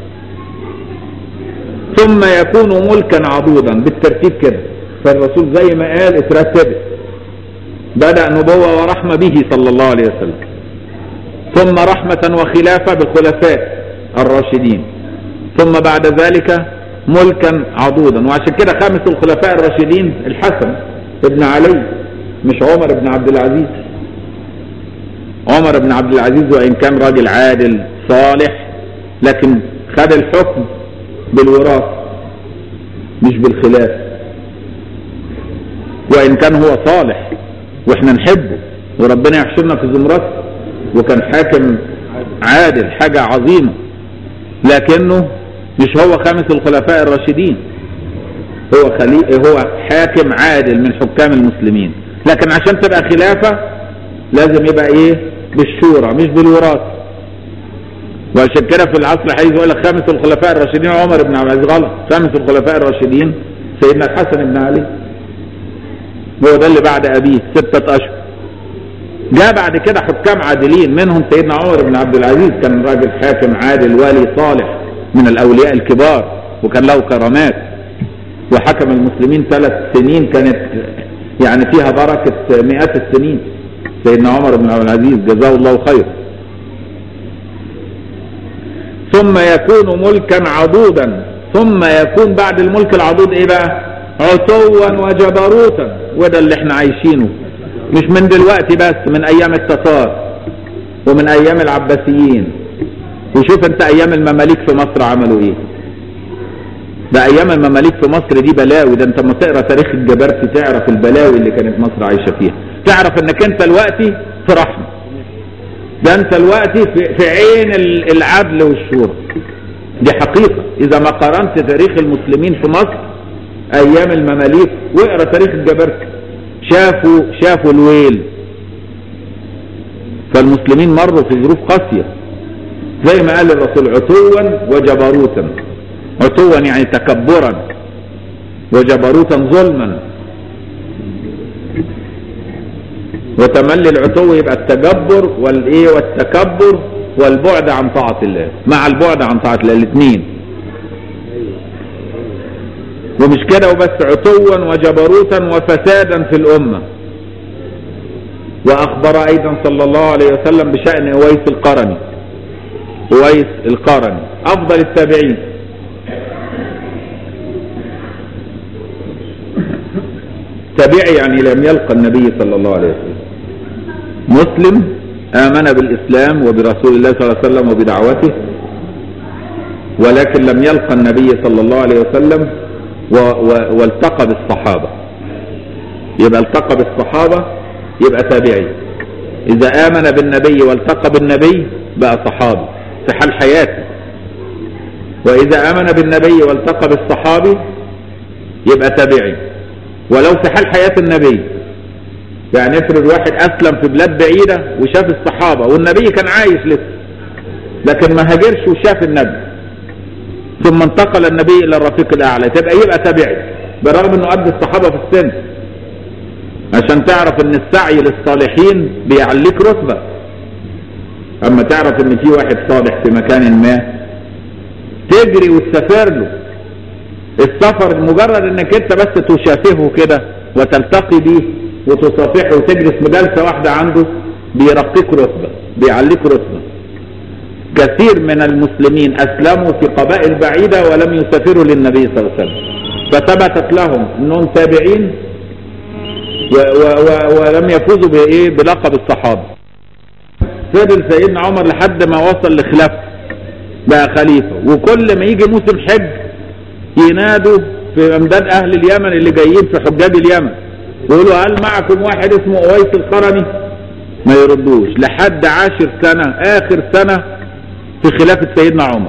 ثم يكون ملكا عضوضا بالترتيب كده فالرسول زي ما قال اترتبت بدأ نبوة ورحمة به صلى الله عليه وسلم ثم رحمة وخلافة بالخلفاء الراشدين ثم بعد ذلك ملكا عضوضا وعشان كده خامس الخلفاء الراشدين الحسن ابن علي مش عمر بن عبد العزيز عمر بن عبد العزيز وإن كان راجل عادل صالح لكن خد الحكم بالوراثة مش بالخلاف وإن كان هو صالح وإحنا نحبه وربنا يحشرنا في زمرته وكان حاكم عادل حاجة عظيمة لكنه مش هو خامس الخلفاء الراشدين هو خلي... هو حاكم عادل من حكام المسلمين لكن عشان تبقى خلافة لازم يبقى ايه بالشورى مش بالوراثة وعشان كده في العصر الحديث يقول لك خامس الخلفاء الراشدين عمر بن عبد العزيز غلط خامس الخلفاء الراشدين سيدنا الحسن بن علي هو ده اللي بعد ابيه ستة اشهر جاء بعد كده حكام عادلين منهم سيدنا عمر بن عبد العزيز كان راجل حاكم عادل والي صالح من الاولياء الكبار وكان له كرامات وحكم المسلمين ثلاث سنين كانت يعني فيها بركة مئات السنين سيدنا عمر بن عبد العزيز جزاه الله خير ثم يكون ملكا عضودا ثم يكون بعد الملك العضوض ايه بقى عتوا وجبروتا وده اللي احنا عايشينه مش من دلوقتي بس من ايام التتار ومن ايام العباسيين وشوف انت ايام المماليك في مصر عملوا ايه ده ايام المماليك في مصر دي بلاوي ده انت لما تقرا تاريخ الجبرتي تعرف البلاوي اللي كانت مصر عايشه فيها تعرف انك انت دلوقتي في رحمه ده انت الوقت في, في عين العدل والشورى دي حقيقة اذا ما قارنت تاريخ المسلمين في مصر ايام المماليك واقرا تاريخ الجبرتي شافوا شافوا الويل فالمسلمين مروا في ظروف قاسية زي ما قال الرسول عتوا وجبروتا عتوا يعني تكبرا وجبروتا ظلما وتملي العتو يبقى التجبر والايه والتكبر والبعد عن طاعة الله مع البعد عن طاعة الله الاثنين ومش كده وبس عتوا وجبروتا وفسادا في الأمة وأخبر أيضا صلى الله عليه وسلم بشأن أويس القرني أويس القرني أفضل التابعين تابعي يعني لم يلقى النبي صلى الله عليه وسلم مسلم آمن بالإسلام وبرسول الله صلى الله عليه وسلم وبدعوته ولكن لم يلقى النبي صلى الله عليه وسلم و و والتقى بالصحابة يبقى التقى بالصحابة يبقى تابعي إذا آمن بالنبي والتقى بالنبي بقى صحابي في حال حياته وإذا آمن بالنبي والتقى بالصحابي يبقى تابعي ولو في حال حياة النبي يعني افرض واحد أسلم في بلاد بعيدة وشاف الصحابة والنبي كان عايش لسه لكن ما هاجرش وشاف النبي ثم انتقل النبي إلى الرفيق الأعلى تبقى يبقى تابعي برغم أنه قد الصحابة في السن عشان تعرف ان السعي للصالحين بيعليك رتبة اما تعرف ان في واحد صالح في مكان ما تجري وتسافر له السفر مجرد انك انت بس تشافهه كده وتلتقي بيه وتصافحه وتجلس مجالسة واحدة عنده بيرقيك رتبة بيعليك رتبة كثير من المسلمين اسلموا في قبائل بعيدة ولم يسافروا للنبي صلى الله عليه وسلم فثبتت لهم انهم تابعين و و و ولم يفوزوا بايه بلقب الصحابه فضل سيدنا عمر لحد ما وصل لخلافه بقى خليفه وكل ما يجي موسم حج ينادوا في امداد اهل اليمن اللي جايين في حجاج اليمن يقولوا هل معكم واحد اسمه اويس القرني ما يردوش لحد عاشر سنه اخر سنه في خلافه سيدنا عمر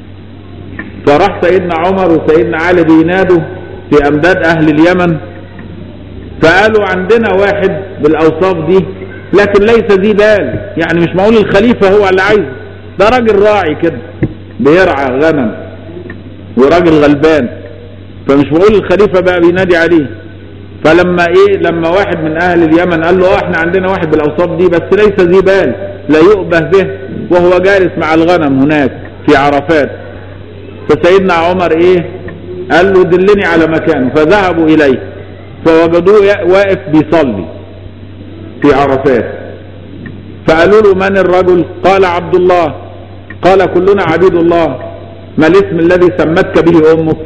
فراح سيدنا عمر وسيدنا علي بينادوا في امداد اهل اليمن فقالوا عندنا واحد بالاوصاف دي لكن ليس ذي بال يعني مش معقول الخليفة هو اللي عايزه ده راجل راعي كده بيرعى غنم وراجل غلبان فمش معقول الخليفة بقى بينادي عليه فلما ايه لما واحد من اهل اليمن قال له اه احنا عندنا واحد بالاوصاف دي بس ليس ذي بال لا يؤبه به وهو جالس مع الغنم هناك في عرفات فسيدنا عمر ايه قال له دلني على مكانه فذهبوا اليه فوجدوه واقف بيصلي في عرفات فقالوا له من الرجل قال عبد الله قال كلنا عبيد الله ما الاسم الذي سمتك به امك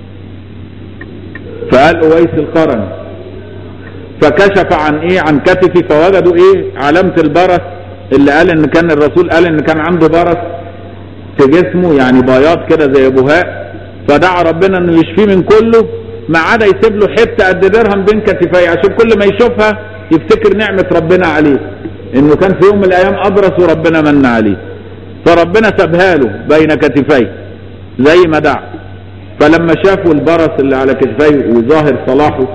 فقال اويس القرن فكشف عن ايه عن كتفي فوجدوا ايه علامة البرص اللي قال ان كان الرسول قال ان كان عنده برص في جسمه يعني بياض كده زي بهاء فدعا ربنا انه يشفيه من كله ما عدا يسيب له حته قد درهم بين كتفيه عشان كل ما يشوفها يفتكر نعمه ربنا عليه انه كان في يوم من الايام ابرص وربنا من عليه فربنا سابها له بين كتفيه زي ما دعا فلما شافوا البرص اللي على كتفيه وظاهر صلاحه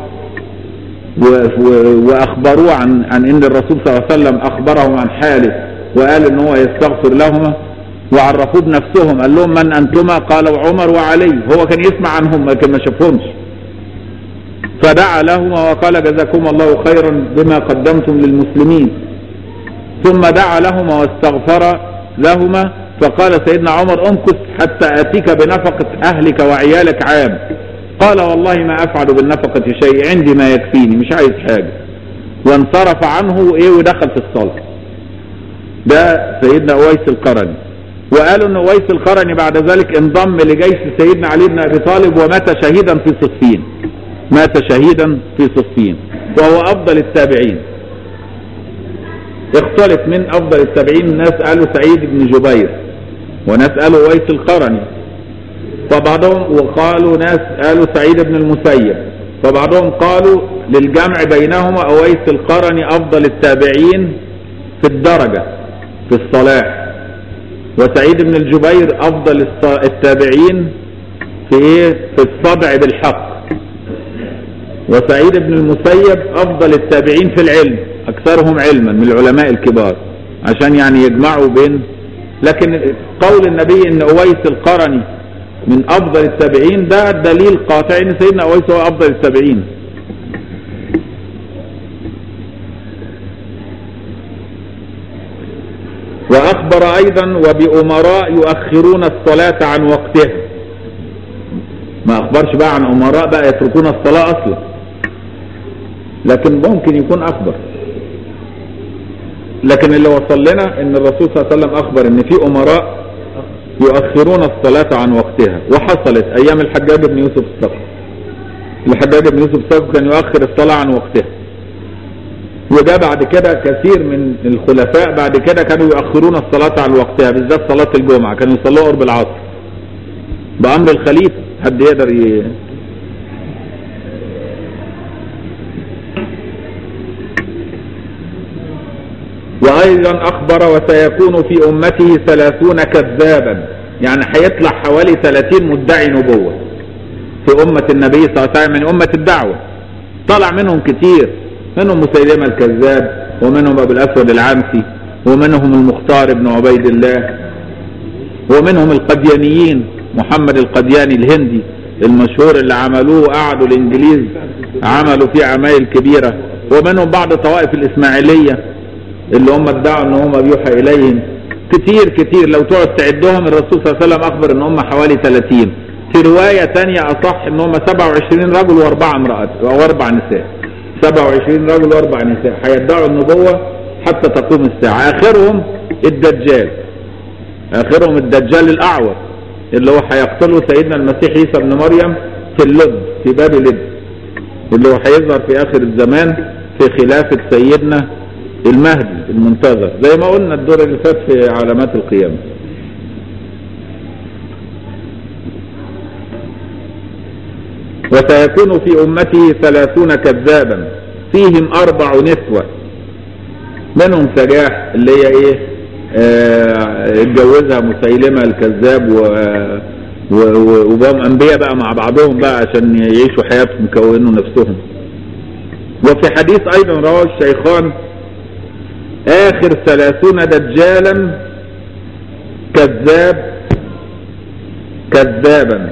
واخبروه عن عن ان الرسول صلى الله عليه وسلم اخبرهم عن حاله وقال ان هو يستغفر لهما وعرفوه بنفسهم قال لهم من انتما قالوا عمر وعلي هو كان يسمع عنهم لكن ما شافهمش فدعا لهما وقال جزاكم الله خيرا بما قدمتم للمسلمين ثم دعا لهما واستغفر لهما فقال سيدنا عمر امكث حتى اتيك بنفقة اهلك وعيالك عام قال والله ما افعل بالنفقة شيء عندي ما يكفيني مش عايز حاجة وانصرف عنه ايه ودخل في الصلاة ده سيدنا اويس القرني وقالوا ان اويس القرني بعد ذلك انضم لجيش سيدنا علي بن ابي طالب ومات شهيدا في صفين مات شهيدا في صفين وهو افضل التابعين اختلف من افضل التابعين ناس قالوا سعيد بن جبير وناس قالوا اويس القرني فبعضهم وقالوا ناس قالوا سعيد بن المسيب فبعضهم قالوا للجمع بينهما اويس القرني افضل التابعين في الدرجة في الصلاح وسعيد بن الجبير افضل التابعين في ايه في الصدع بالحق وسعيد بن المسيب افضل التابعين في العلم اكثرهم علما من العلماء الكبار عشان يعني يجمعوا بين لكن قول النبي ان اويس القرني من افضل التابعين ده دليل قاطع ان سيدنا اويس هو افضل التابعين واخبر ايضا وبامراء يؤخرون الصلاة عن وقتها ما اخبرش بقى عن امراء بقى يتركون الصلاة اصلا لكن ممكن يكون اخبر لكن اللي وصل لنا ان الرسول صلى الله عليه وسلم اخبر ان في امراء يؤخرون الصلاة عن وقتها وحصلت ايام الحجاج بن يوسف الثقفي الحجاج بن يوسف الثقفي كان يؤخر الصلاة عن وقتها وده بعد كده كثير من الخلفاء بعد كده كانوا يؤخرون الصلاة عن وقتها بالذات صلاة الجمعة كانوا يصلوها قرب العصر بأمر الخليفة حد يقدر ي... وأيضا أخبر وسيكون في أمته ثلاثون كذابا يعني هيطلع حوالي ثلاثين مدعي نبوة في أمة النبي صلى الله عليه وسلم من أمة الدعوة طلع منهم كتير منهم مسيلمة الكذاب ومنهم أبو الأسود العنسي ومنهم المختار بن عبيد الله ومنهم القديانيين محمد القدياني الهندي المشهور اللي عملوه وقعدوا الإنجليز عملوا فيه عمايل كبيرة ومنهم بعض طوائف الإسماعيلية اللي هم ادعوا ان هم بيوحى اليهم كتير كتير لو تقعد تعدهم الرسول صلى الله عليه وسلم اخبر ان هم حوالي 30 في رواية تانية اصح ان هم 27 رجل واربع امرأات او اربع نساء 27 رجل واربع نساء هيدعوا النبوة حتى تقوم الساعة اخرهم الدجال اخرهم الدجال الاعور اللي هو هيقتله سيدنا المسيح عيسى ابن مريم في اللد في باب لد اللي هو هيظهر في اخر الزمان في خلافة سيدنا المهدي المنتظر زي ما قلنا الدور اللي فات في علامات القيامة وسيكون في أمته ثلاثون كذابا فيهم أربع نسوة منهم سجاح اللي هي إيه آه اتجوزها مسيلمة الكذاب و وبقوا أنبياء بقى مع بعضهم بقى عشان يعيشوا حياتهم يكونوا نفسهم وفي حديث أيضا رواه الشيخان آخر ثلاثون دجالا كذاب كذابا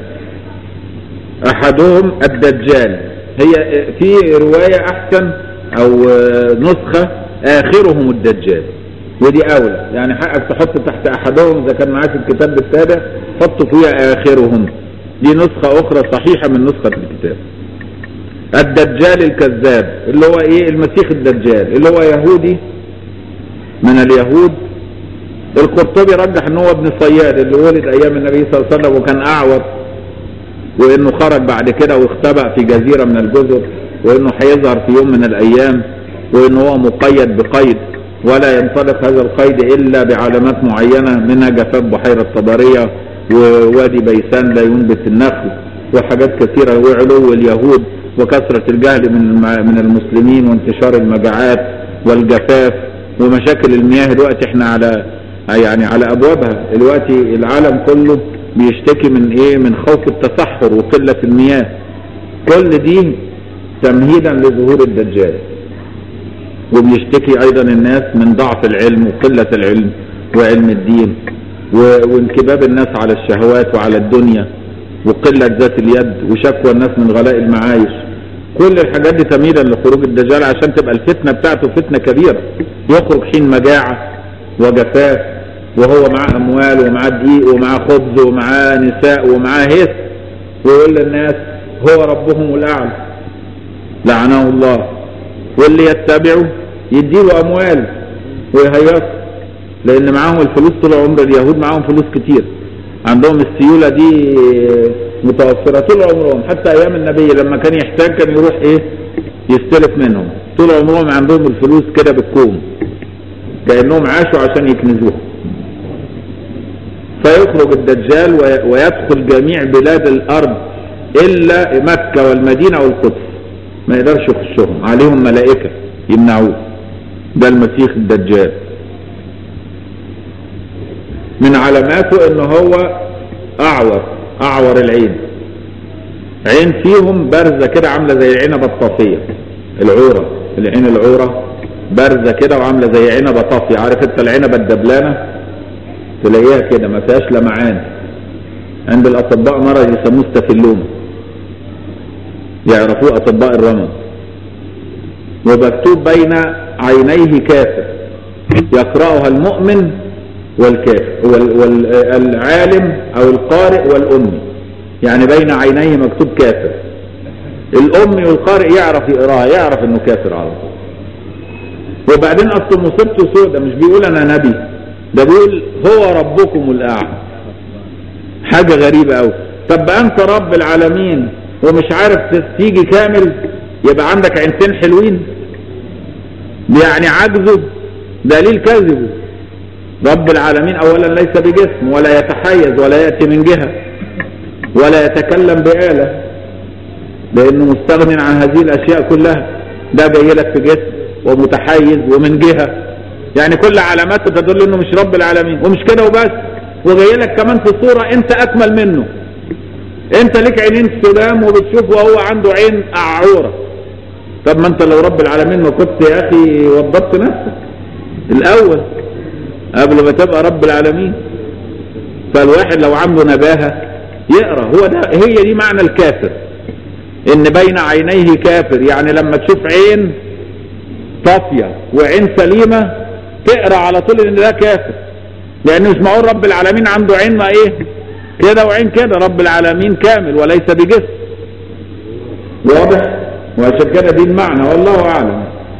أحدهم الدجال هي في رواية أحسن أو نسخة آخرهم الدجال ودي أولى يعني حقك تحط تحت أحدهم إذا كان معاك الكتاب بالسابع حط فيها آخرهم دي نسخة أخرى صحيحة من نسخة الكتاب الدجال الكذاب اللي هو إيه المسيح الدجال اللي هو يهودي من اليهود القرطبي رجح ان هو ابن صياد اللي ولد ايام النبي صلى الله عليه وسلم وكان اعور وانه خرج بعد كده واختبأ في جزيرة من الجزر وانه هيظهر في يوم من الايام وانه هو مقيد بقيد ولا ينطلق هذا القيد الا بعلامات معينة منها جفاف بحيرة طبرية ووادي بيسان لا ينبت النخل وحاجات كثيرة وعلو اليهود وكثرة الجهل من من المسلمين وانتشار المجاعات والجفاف ومشاكل المياه دلوقتي احنا على يعني على ابوابها دلوقتي العالم كله بيشتكي من ايه من خوف التصحر وقلة المياه كل دي تمهيدا لظهور الدجال وبيشتكي ايضا الناس من ضعف العلم وقلة العلم وعلم الدين وانكباب الناس على الشهوات وعلى الدنيا وقلة ذات اليد وشكوى الناس من غلاء المعايش كل الحاجات دي تمهيدا لخروج الدجال عشان تبقى الفتنة بتاعته فتنة كبيرة يخرج حين مجاعة وجفاف وهو معاه اموال ومعاه دقيق ومعاه خبز ومعاه نساء ومعاه هس ويقول للناس هو ربهم الاعلى لعنه الله واللي يتبعه يديله اموال ويهيص لان معاهم الفلوس طول عمر اليهود معاهم فلوس كتير عندهم السيولة دي متوفرة طول عمرهم حتى ايام النبي لما كان يحتاج كان يروح ايه يستلف منهم طول عمرهم عندهم الفلوس كده بالكوم كأنهم عاشوا عشان يكنزوها فيخرج الدجال ويدخل جميع بلاد الارض الا مكة والمدينة والقدس ما يقدرش يخشهم عليهم ملائكة يمنعوه ده المسيح الدجال من علاماته ان هو اعور اعور العين عين فيهم بارزة كده عاملة زي العنبة الطافية العورة العين العورة بارزة كده وعاملة زي عنبة طافية عارف انت العنبة الدبلانة تلاقيها كده ما فيهاش لمعان عند الاطباء مرض يسموه ستافيلوما يعرفوه اطباء الرمد ومكتوب بين عينيه كافر يقرأها المؤمن والكافر والعالم او القارئ والامي يعني بين عينيه مكتوب كافر الامي والقارئ يعرف يقراها يعرف انه كافر على طول وبعدين اصل مصيبته سودة مش بيقول انا نبي ده بيقول هو ربكم الاعلى حاجة غريبة قوي طب انت رب العالمين ومش عارف تيجي كامل يبقى عندك عينتين حلوين يعني عجزه دليل كذبه رب العالمين اولا ليس بجسم ولا يتحيز ولا يأتي من جهة ولا يتكلم بآلة لانه مستغن عن هذه الاشياء كلها ده جاي لك في جسم ومتحيز ومن جهة يعني كل علاماته تدل انه مش رب العالمين ومش كده وبس وجاي لك كمان في صورة انت اكمل منه انت ليك عينين سلام وبتشوف وهو عنده عين اعورة طب ما انت لو رب العالمين ما كنت يا اخي وضبت نفسك الاول قبل ما تبقى رب العالمين فالواحد لو عنده نباهة يقرأ هو ده هي دي معنى الكافر ان بين عينيه كافر يعني لما تشوف عين صافية وعين سليمة تقرأ على طول ان ده كافر لان مش معقول رب العالمين عنده عين ما ايه كده وعين كده رب العالمين كامل وليس بجسم واضح وعشان كده دي المعنى والله اعلم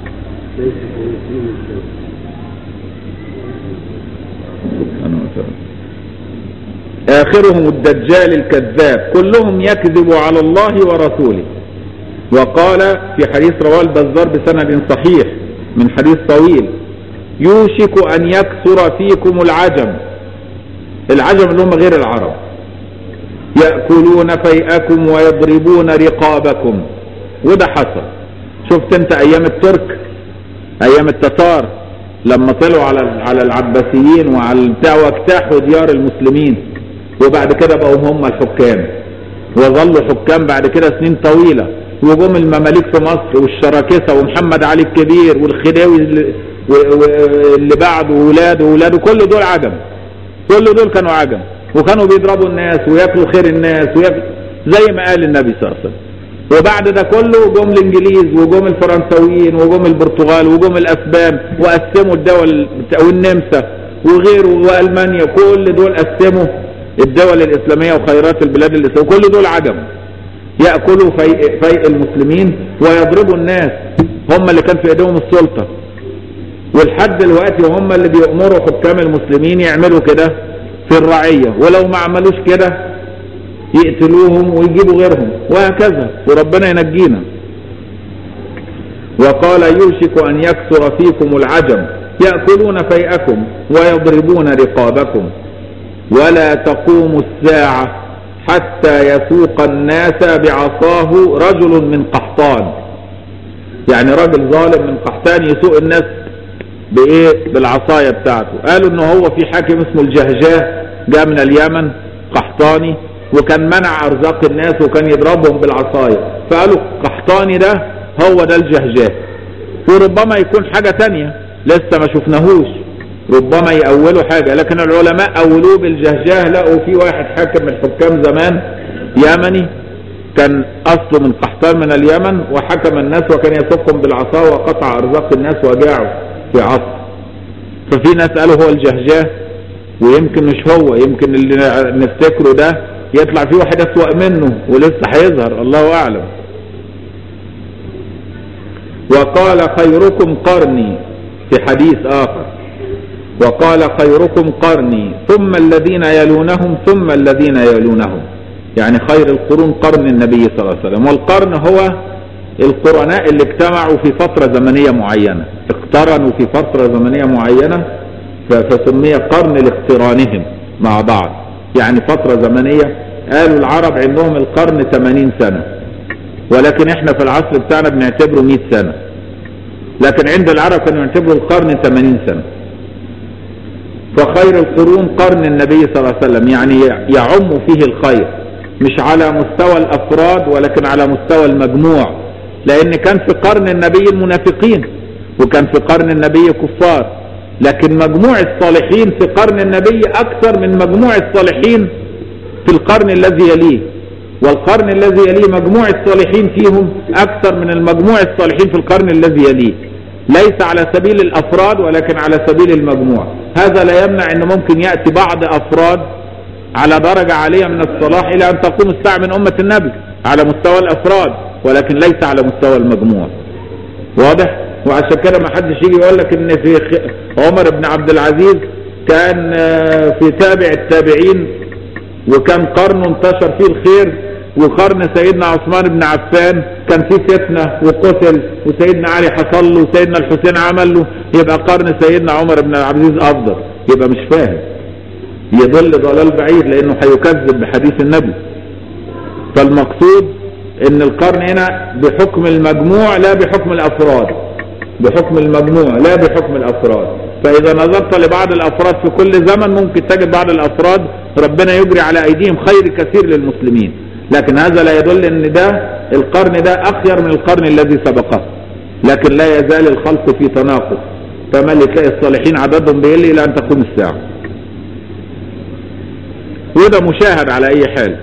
آخرهم الدجال الكذاب كلهم يكذب على الله ورسوله وقال في حديث رواه البزار بسند صحيح من حديث طويل يوشك أن يكثر فيكم العجم العجم اللي هم غير العرب يأكلون فيئكم ويضربون رقابكم وده حصل شفت انت ايام الترك ايام التتار لما طلعوا على على العباسيين وعلى البتاع واجتاحوا ديار المسلمين وبعد كده بقوا هم الحكام وظلوا حكام بعد كده سنين طويلة وجم المماليك في مصر والشراكسة ومحمد علي الكبير والخديوي اللي, اللي بعده وولاده وولاده كل دول عجم كل دول كانوا عجم وكانوا بيضربوا الناس وياكلوا خير الناس وياكلوا زي ما قال النبي صلى الله عليه وسلم وبعد ده كله جم الانجليز وجم الفرنساويين وجم البرتغال وجم الاسبان وقسموا الدول والنمسا وغيره والمانيا كل دول قسموا الدول الاسلاميه وخيرات البلاد الاسلاميه كل دول عجم ياكلوا فيء, فيء المسلمين ويضربوا الناس هم اللي كان في ايديهم السلطه ولحد دلوقتي هم اللي بيأمروا حكام المسلمين يعملوا كده في الرعيه ولو ما عملوش كده يقتلوهم ويجيبوا غيرهم وهكذا وربنا ينجينا وقال يوشك أن يكثر فيكم العجم يأكلون فيئكم ويضربون رقابكم ولا تقوم الساعة حتى يسوق الناس بعصاه رجل من قحطان يعني راجل ظالم من قحطان يسوق الناس بايه بالعصاية بتاعته قالوا انه هو في حاكم اسمه الجهجاه جاء من اليمن قحطاني وكان منع ارزاق الناس وكان يضربهم بالعصاية فقالوا قحطاني ده هو ده الجهجاه وربما يكون حاجة تانية لسه ما شفناهوش ربما يأولوا حاجة لكن العلماء أولوه بالجهجاه لقوا في واحد حاكم من الحكام زمان يمني كان أصله من قحطان من اليمن وحكم الناس وكان يسوقهم بالعصا وقطع أرزاق الناس وجاعوا في عصر ففي ناس قالوا هو الجهجاه ويمكن مش هو يمكن اللي نفتكره ده يطلع فيه واحد أسوأ منه ولسه هيظهر الله أعلم وقال خيركم قرني في حديث آخر وقال خيركم قرني ثم الذين يلونهم ثم الذين يلونهم يعني خير القرون قرن النبي صلى الله عليه وسلم والقرن هو القرناء اللي اجتمعوا في فترة زمنية معينة اقترنوا في فترة زمنية معينة فسمي قرن لاقترانهم مع بعض يعني فترة زمنية قالوا العرب عندهم القرن 80 سنة ولكن احنا في العصر بتاعنا بنعتبره 100 سنة لكن عند العرب كانوا يعتبروا القرن 80 سنة فخير القرون قرن النبي صلى الله عليه وسلم يعني يعم فيه الخير مش على مستوى الافراد ولكن على مستوى المجموع لان كان في قرن النبي المنافقين وكان في قرن النبي كفار لكن مجموع الصالحين في قرن النبي اكثر من مجموع الصالحين في القرن الذي يليه والقرن الذي يليه مجموع الصالحين فيهم اكثر من المجموع الصالحين في القرن الذي يليه ليس على سبيل الافراد ولكن على سبيل المجموع هذا لا يمنع ان ممكن ياتي بعض افراد على درجة عالية من الصلاح الى ان تقوم الساعة من امة النبي على مستوى الافراد ولكن ليس على مستوى المجموع واضح وعشان كده ما حدش يجي يقول لك ان في عمر بن عبد العزيز كان في تابع التابعين وكان قرن انتشر فيه الخير وقرن سيدنا عثمان بن عفان كان فيه فتنة وقتل وسيدنا علي حصل له وسيدنا الحسين عمل له يبقى قرن سيدنا عمر بن عبد العزيز افضل يبقى مش فاهم يضل ضلال بعيد لانه هيكذب بحديث النبي فالمقصود ان القرن هنا بحكم المجموع لا بحكم الافراد بحكم المجموع لا بحكم الافراد فاذا نظرت لبعض الافراد في كل زمن ممكن تجد بعض الافراد ربنا يجري على ايديهم خير كثير للمسلمين لكن هذا لا يدل ان ده القرن ده اخير من القرن الذي سبقه لكن لا يزال الخلق في تناقص فمن تلاقي الصالحين عددهم بيقل الى ان تقوم الساعه وده مشاهد على اي حال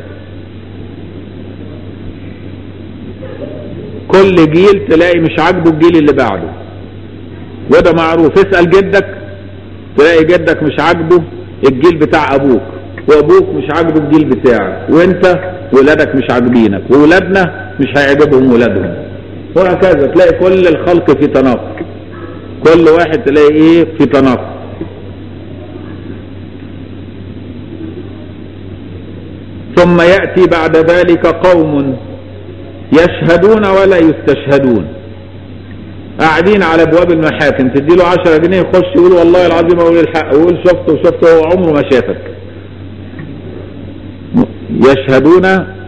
كل جيل تلاقي مش عاجبه الجيل اللي بعده وده معروف اسأل جدك تلاقي جدك مش عاجبه الجيل بتاع ابوك وابوك مش عاجبه الجيل بتاعك وانت ولادك مش عاجبينك وولادنا مش هيعجبهم ولادهم وهكذا تلاقي كل الخلق في تناقض كل واحد تلاقي ايه في تناقض ثم يأتي بعد ذلك قوم يشهدون ولا يستشهدون قاعدين على ابواب المحاكم تدي له 10 جنيه يخش يقول والله العظيم اقول الحق ويقول شفته وشفته هو عمره ما شافك يشهدون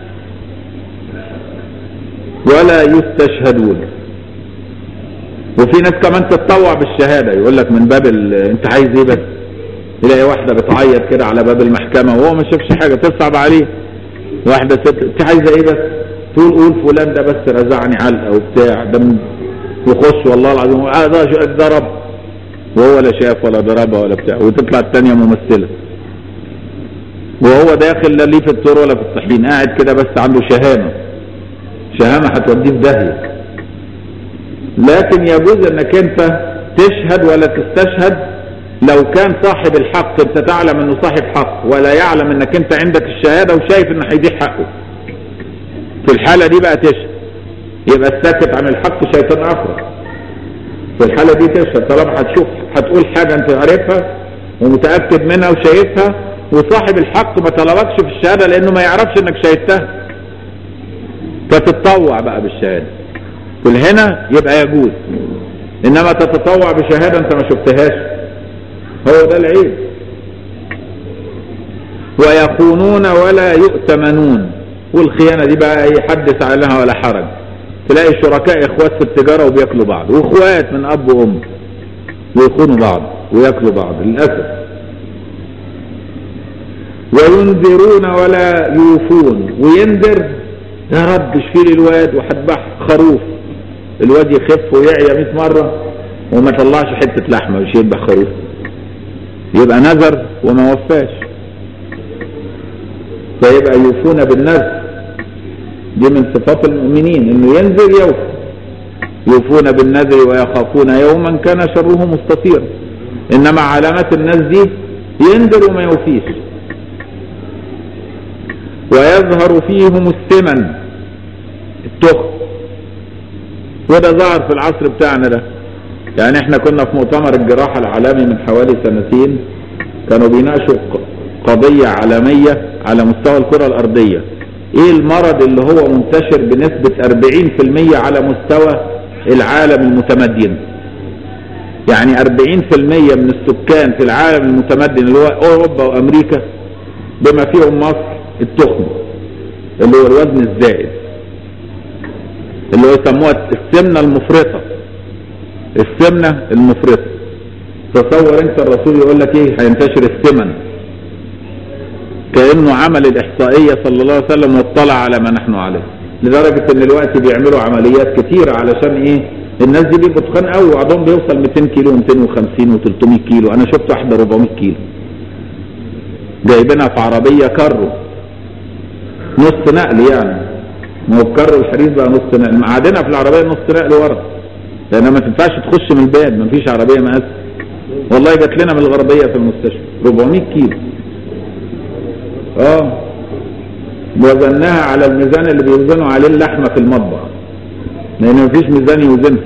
ولا يستشهدون وفي ناس كمان تتطوع بالشهاده يقول لك من باب ال... انت عايز ايه بس تلاقي واحده بتعيط كده على باب المحكمه وهو ما شافش حاجه تصعب عليه واحده ست انت عايزه ايه بس تقول قول فلان ده بس رزعني علقه وبتاع ده من يخش والله العظيم آه ده ضرب وهو لا شاف ولا ضربها ولا بتاع وتطلع الثانيه ممثله وهو داخل لا ليه في الطور ولا في الطحين قاعد كده بس عنده شهامه شهامه هتوديه في داهيه لكن يجوز انك انت تشهد ولا تستشهد لو كان صاحب الحق انت تعلم انه صاحب حق ولا يعلم انك انت عندك الشهاده وشايف ان هيضيع حقه في الحاله دي بقى تشهد يبقى الساكت عن الحق شيطان افرح في الحاله دي تشهد طالما هتشوف هتقول حاجه انت عارفها ومتاكد منها وشايفها وصاحب الحق ما طلبكش في الشهاده لانه ما يعرفش انك شهدتها فتتطوع بقى بالشهاده كل هنا يبقى يجوز انما تتطوع بشهاده انت ما شفتهاش هو ده العيب ويخونون ولا يؤتمنون والخيانه دي بقى يحدث عنها ولا حرج تلاقي شركاء اخوات في التجاره وبياكلوا بعض واخوات من اب وام ويخونوا بعض وياكلوا بعض للاسف وينذرون ولا يوفون وينذر يا رب اشفي لي الواد وهذبح خروف الواد يخف ويعيا 100 مره وما طلعش حته لحمه مش يذبح خروف يبقى نذر وما وفاش فيبقى يوفون بالنذر دي من صفات المؤمنين انه ينذر يوفى يوفون بالنذر ويخافون يوما كان شره مستطيرا انما علامات الناس دي ينذر وما يوفيش ويظهر فيهم الثمن التخم وده ظهر في العصر بتاعنا ده يعني احنا كنا في مؤتمر الجراحة العالمي من حوالي سنتين كانوا بيناقشوا قضية عالمية على مستوى الكرة الأرضية ايه المرض اللي هو منتشر بنسبة 40% على مستوى العالم المتمدن يعني 40% من السكان في العالم المتمدن اللي هو اوروبا وامريكا بما فيهم مصر التخم اللي هو الوزن الزائد اللي هو يسموها السمنة المفرطة السمنة المفرطة تصور انت الرسول يقول لك ايه هينتشر الثمن كأنه عمل الإحصائية صلى الله عليه وسلم واطلع على ما نحن عليه لدرجة ان الوقت بيعملوا عمليات كتيرة علشان ايه الناس دي بيبقوا تخان قوي وبعضهم بيوصل 200 كيلو 250 و300 كيلو انا شفت واحدة 400 كيلو جايبينها في عربية كارو نص نقل يعني ما هو الكارو الحديث بقى نص نقل معادنا في العربية نص نقل ورا لان ما تنفعش تخش من الباب ما فيش عربية مقاس والله جات لنا من الغربية في المستشفى 400 كيلو اه وزناها على الميزان اللي بيوزنوا عليه اللحمة في المطبخ لان مفيش ميزان يوزنها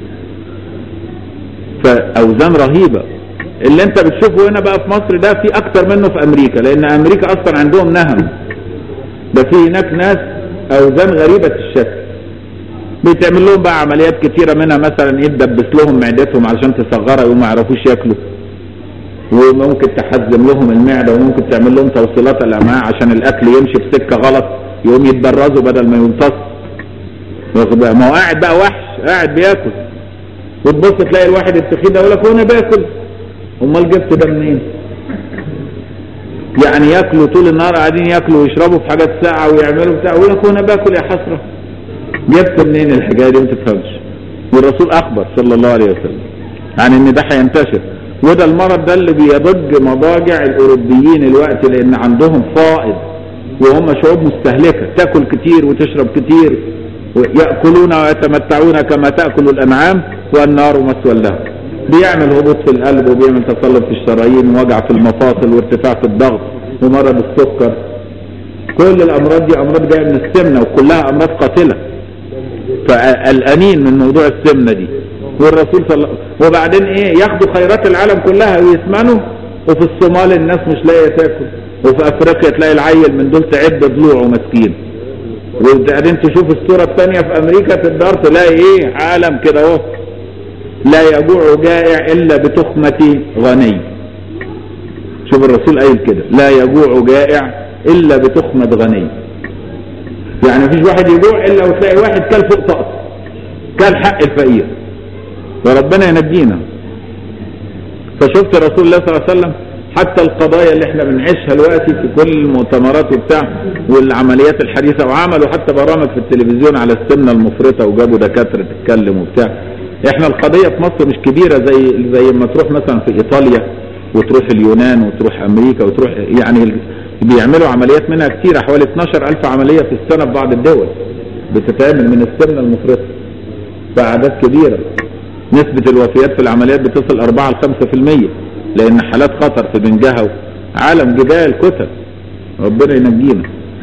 فاوزان رهيبة اللي انت بتشوفه هنا بقى في مصر ده في اكتر منه في امريكا لان امريكا اصلا عندهم نهم ده في هناك ناس اوزان غريبة الشكل بيتعمل لهم بقى عمليات كتيرة منها مثلا ايه تدبس لهم معدتهم علشان تصغرها وما يعرفوش ياكلوا وممكن تحزم لهم المعدة وممكن تعمل لهم توصيلات الامعاء عشان الاكل يمشي في سكة غلط يقوم يتبرزوا بدل ما يمتص واخد بقى ما هو قاعد بقى وحش قاعد بياكل وتبص تلاقي الواحد التخين ده يقول لك وانا باكل امال جبت ده منين يعني ياكلوا طول النهار قاعدين ياكلوا ويشربوا في حاجات ساقعه ويعملوا بتاع ويقول لك وانا باكل يا حسره جبت منين الحكايه دي ما تفهمش والرسول اخبر صلى الله عليه وسلم عن ان ده هينتشر وده المرض ده اللي بيضج مضاجع الاوروبيين الوقت لان عندهم فائض وهم شعوب مستهلكه تاكل كتير وتشرب كتير ياكلون ويتمتعون كما تاكل الانعام والنار مسوى لهم بيعمل هبوط في القلب وبيعمل تصلب في الشرايين ووجع في المفاصل وارتفاع في الضغط ومرض السكر كل الامراض دي امراض جايه من السمنه وكلها امراض قاتله فقلقانين من موضوع السمنه دي والرسول صلى الله وبعدين ايه ياخدوا خيرات العالم كلها ويسمنوا وفي الصومال الناس مش لاقيه تاكل وفي افريقيا تلاقي العيل من دول تعد ضلوعه مسكين وبعدين تشوف الصوره الثانيه في امريكا تقدر تلاقي ايه عالم كده اهو لا يجوع جائع الا بتخمه غني شوف الرسول قايل كده لا يجوع جائع الا بتخمه غني يعني مفيش واحد يجوع الا وتلاقي واحد كل فوق طقس كل حق الفقير فربنا ينجينا فشفت رسول الله صلى الله عليه وسلم حتى القضايا اللي احنا بنعيشها دلوقتي في كل المؤتمرات وبتاع والعمليات الحديثه وعملوا حتى برامج في التلفزيون على السمنه المفرطه وجابوا دكاتره تتكلم وبتاع احنا القضيه في مصر مش كبيره زي زي ما تروح مثلا في ايطاليا وتروح اليونان وتروح امريكا وتروح يعني بيعملوا عمليات منها كتيره حوالي 12000 عمليه في السنه في بعض الدول بتتعمل من السمنه المفرطه فاعداد كبيره نسبة الوفيات في العمليات بتصل 4 ل 5% لأن حالات خطر في بنجها عالم جبال كتل ربنا ينجينا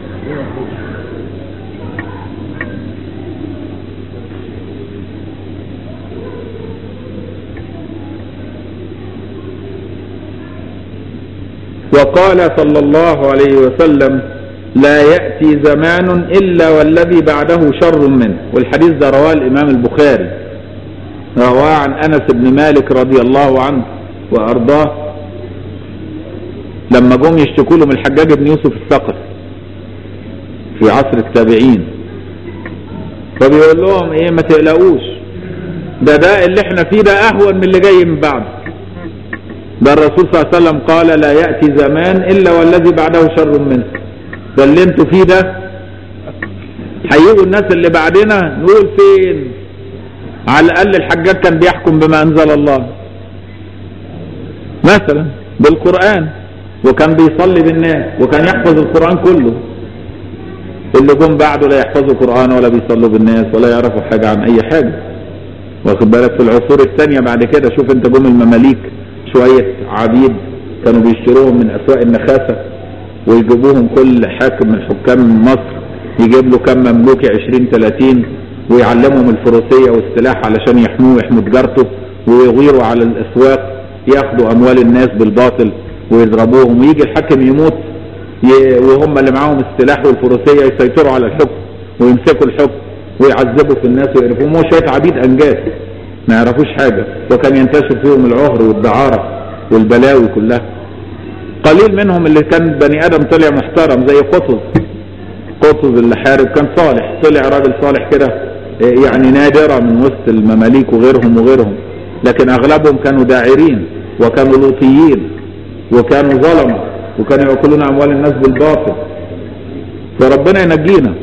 وقال صلى الله عليه وسلم لا يأتي زمان إلا والذي بعده شر منه والحديث ده رواه الإمام البخاري رواه عن أنس بن مالك رضي الله عنه وأرضاه لما جم يشتكوا له من الحجاج بن يوسف الثقفي في عصر التابعين فبيقول لهم ايه ما تقلقوش ده ده اللي احنا فيه ده اهون من اللي جاي من بعد ده الرسول صلى الله عليه وسلم قال لا يأتي زمان الا والذي بعده شر منه ده اللي انتوا فيه ده هيجوا الناس اللي بعدنا نقول فين على الاقل الحجاج كان بيحكم بما انزل الله مثلا بالقرآن وكان بيصلي بالناس وكان يحفظ القرآن كله اللي جم بعده لا يحفظوا قرآن ولا بيصلوا بالناس ولا يعرفوا حاجة عن أي حاجة واخد بالك في العصور الثانية بعد كده شوف انت جم المماليك شوية عبيد كانوا بيشتروهم من أسواق النخاسة ويجيبوهم كل حاكم من حكام مصر يجيب له كم مملوكي 20 30 ويعلمهم الفروسية والسلاح علشان يحموه ويحموا تجارته ويغيروا على الأسواق ياخدوا أموال الناس بالباطل ويضربوهم ويجي الحاكم يموت وهم اللي معاهم السلاح والفروسية يسيطروا على الحكم ويمسكوا الحكم ويعذبوا في الناس ويعرفوهم هو شوية عبيد أنجاز ما يعرفوش حاجة وكان ينتشر فيهم العهر والدعارة والبلاوي كلها قليل منهم اللي كان بني آدم طلع محترم زي قطز قطز اللي حارب كان صالح طلع راجل صالح كده يعني نادرة من وسط المماليك وغيرهم وغيرهم لكن أغلبهم كانوا داعرين وكانوا لوطيين وكانوا ظلمة وكانوا يأكلون أموال الناس بالباطل فربنا ينجينا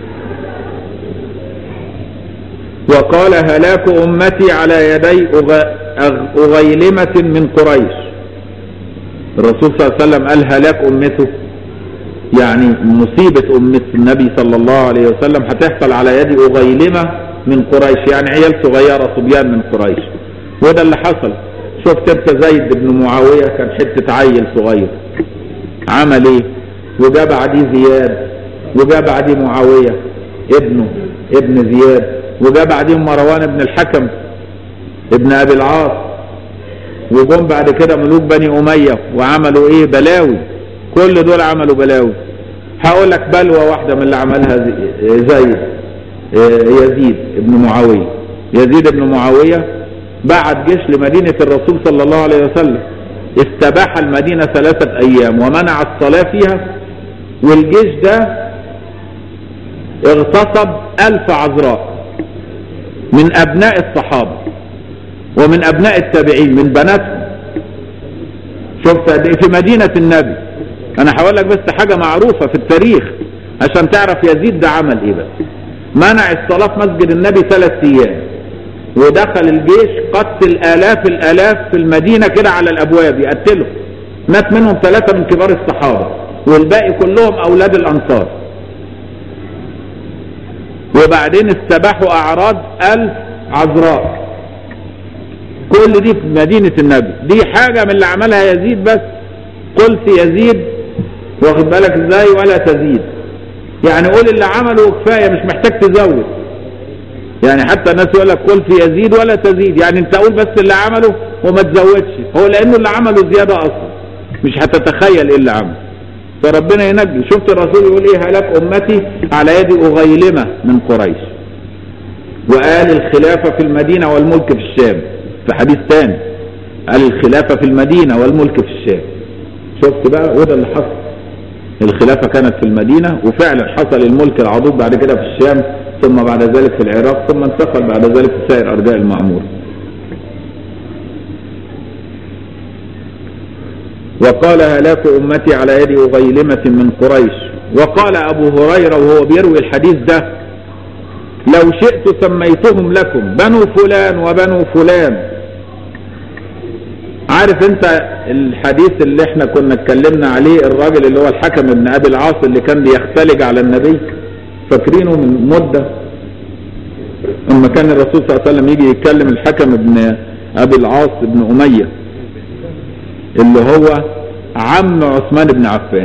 وقال هلاك أمتي على يدي أغيلمة من قريش الرسول صلى الله عليه وسلم قال هلاك أمته يعني مصيبة أمة النبي صلى الله عليه وسلم هتحصل على يد أغيلمة من قريش يعني عيال صغيرة صبيان من قريش وده اللي حصل شفت انت زيد بن معاوية كان حتة عيل صغير عمل ايه وجاء بعديه زياد وجاء بعديه معاوية ابنه ابن زياد وجاء بعديه مروان بن الحكم ابن ابي العاص وجم بعد كده ملوك بني امية وعملوا ايه بلاوي كل دول عملوا بلاوي هقول لك بلوى واحدة من اللي عملها زيد يزيد ابن معاوية يزيد ابن معاوية بعت جيش لمدينة الرسول صلى الله عليه وسلم استباح المدينة ثلاثة أيام ومنع الصلاة فيها والجيش ده اغتصب ألف عذراء من أبناء الصحابة ومن أبناء التابعين من بناتهم شفت قد ايه في مدينة النبي أنا هقول لك بس حاجة معروفة في التاريخ عشان تعرف يزيد ده عمل إيه بس منع الصلاة في مسجد النبي ثلاث أيام ودخل الجيش قتل آلاف الآلاف في المدينة كده على الأبواب يقتلوا مات منهم ثلاثة من كبار الصحابة والباقي كلهم أولاد الأنصار وبعدين استباحوا أعراض ألف عذراء كل دي في مدينة النبي دي حاجة من اللي عملها يزيد بس قلت يزيد واخد بالك ازاي ولا تزيد يعني قول اللي عمله كفاية مش محتاج تزود يعني حتى الناس يقول لك قل في يزيد ولا تزيد يعني انت قول بس اللي عمله وما تزودش هو لانه اللي عمله زيادة اصلا مش هتتخيل ايه اللي عمله فربنا ينجي شفت الرسول يقول ايه هلاك امتي على يد اغيلمة من قريش وقال الخلافة في المدينة والملك في الشام في حديث تاني قال الخلافة في المدينة والملك في الشام شفت بقى وده اللي حصل الخلافة كانت في المدينة وفعلا حصل الملك العضوض بعد كده في الشام ثم بعد ذلك في العراق ثم انتقل بعد ذلك في سائر أرجاء المعمور وقال هلاك أمتي على يد أغيلمة من قريش وقال أبو هريرة وهو بيروي الحديث ده لو شئت سميتهم لكم بنو فلان وبنو فلان عارف انت الحديث اللي احنا كنا اتكلمنا عليه الراجل اللي هو الحكم ابن ابي العاص اللي كان بيختلج على النبي فاكرينه من مدة اما كان الرسول صلى الله عليه وسلم يجي يتكلم الحكم ابن ابي العاص ابن امية اللي هو عم عثمان بن عفان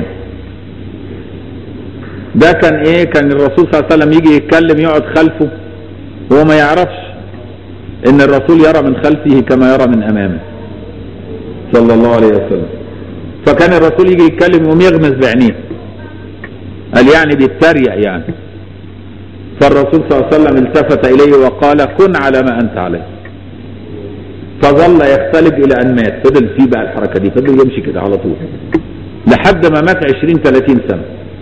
ده كان ايه كان الرسول صلى الله عليه وسلم يجي يتكلم يقعد خلفه وهو ما يعرفش ان الرسول يرى من خلفه كما يرى من امامه صلى الله عليه وسلم فكان الرسول يجي يتكلم يقوم يغمز بعينيه قال يعني بيتريق يعني فالرسول صلى الله عليه وسلم التفت اليه وقال كن على ما انت عليه فظل يختلف الى ان مات فضل فيه بقى الحركه دي فضل يمشي كده على طول لحد ما مات 20 30 سنه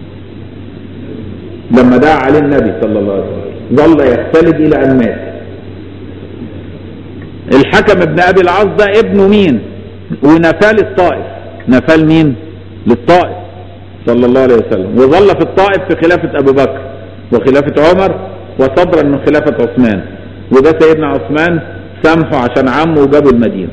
لما دعا عليه النبي صلى الله عليه وسلم ظل يختلف الى ان مات الحكم ابن ابي العاص ده ابنه مين ونفال الطائف نفال مين للطائف صلى الله عليه وسلم وظل في الطائف في خلافة ابو بكر وخلافة عمر وصدرا من خلافة عثمان وده سيدنا عثمان سامحه عشان عمه وجابه المدينة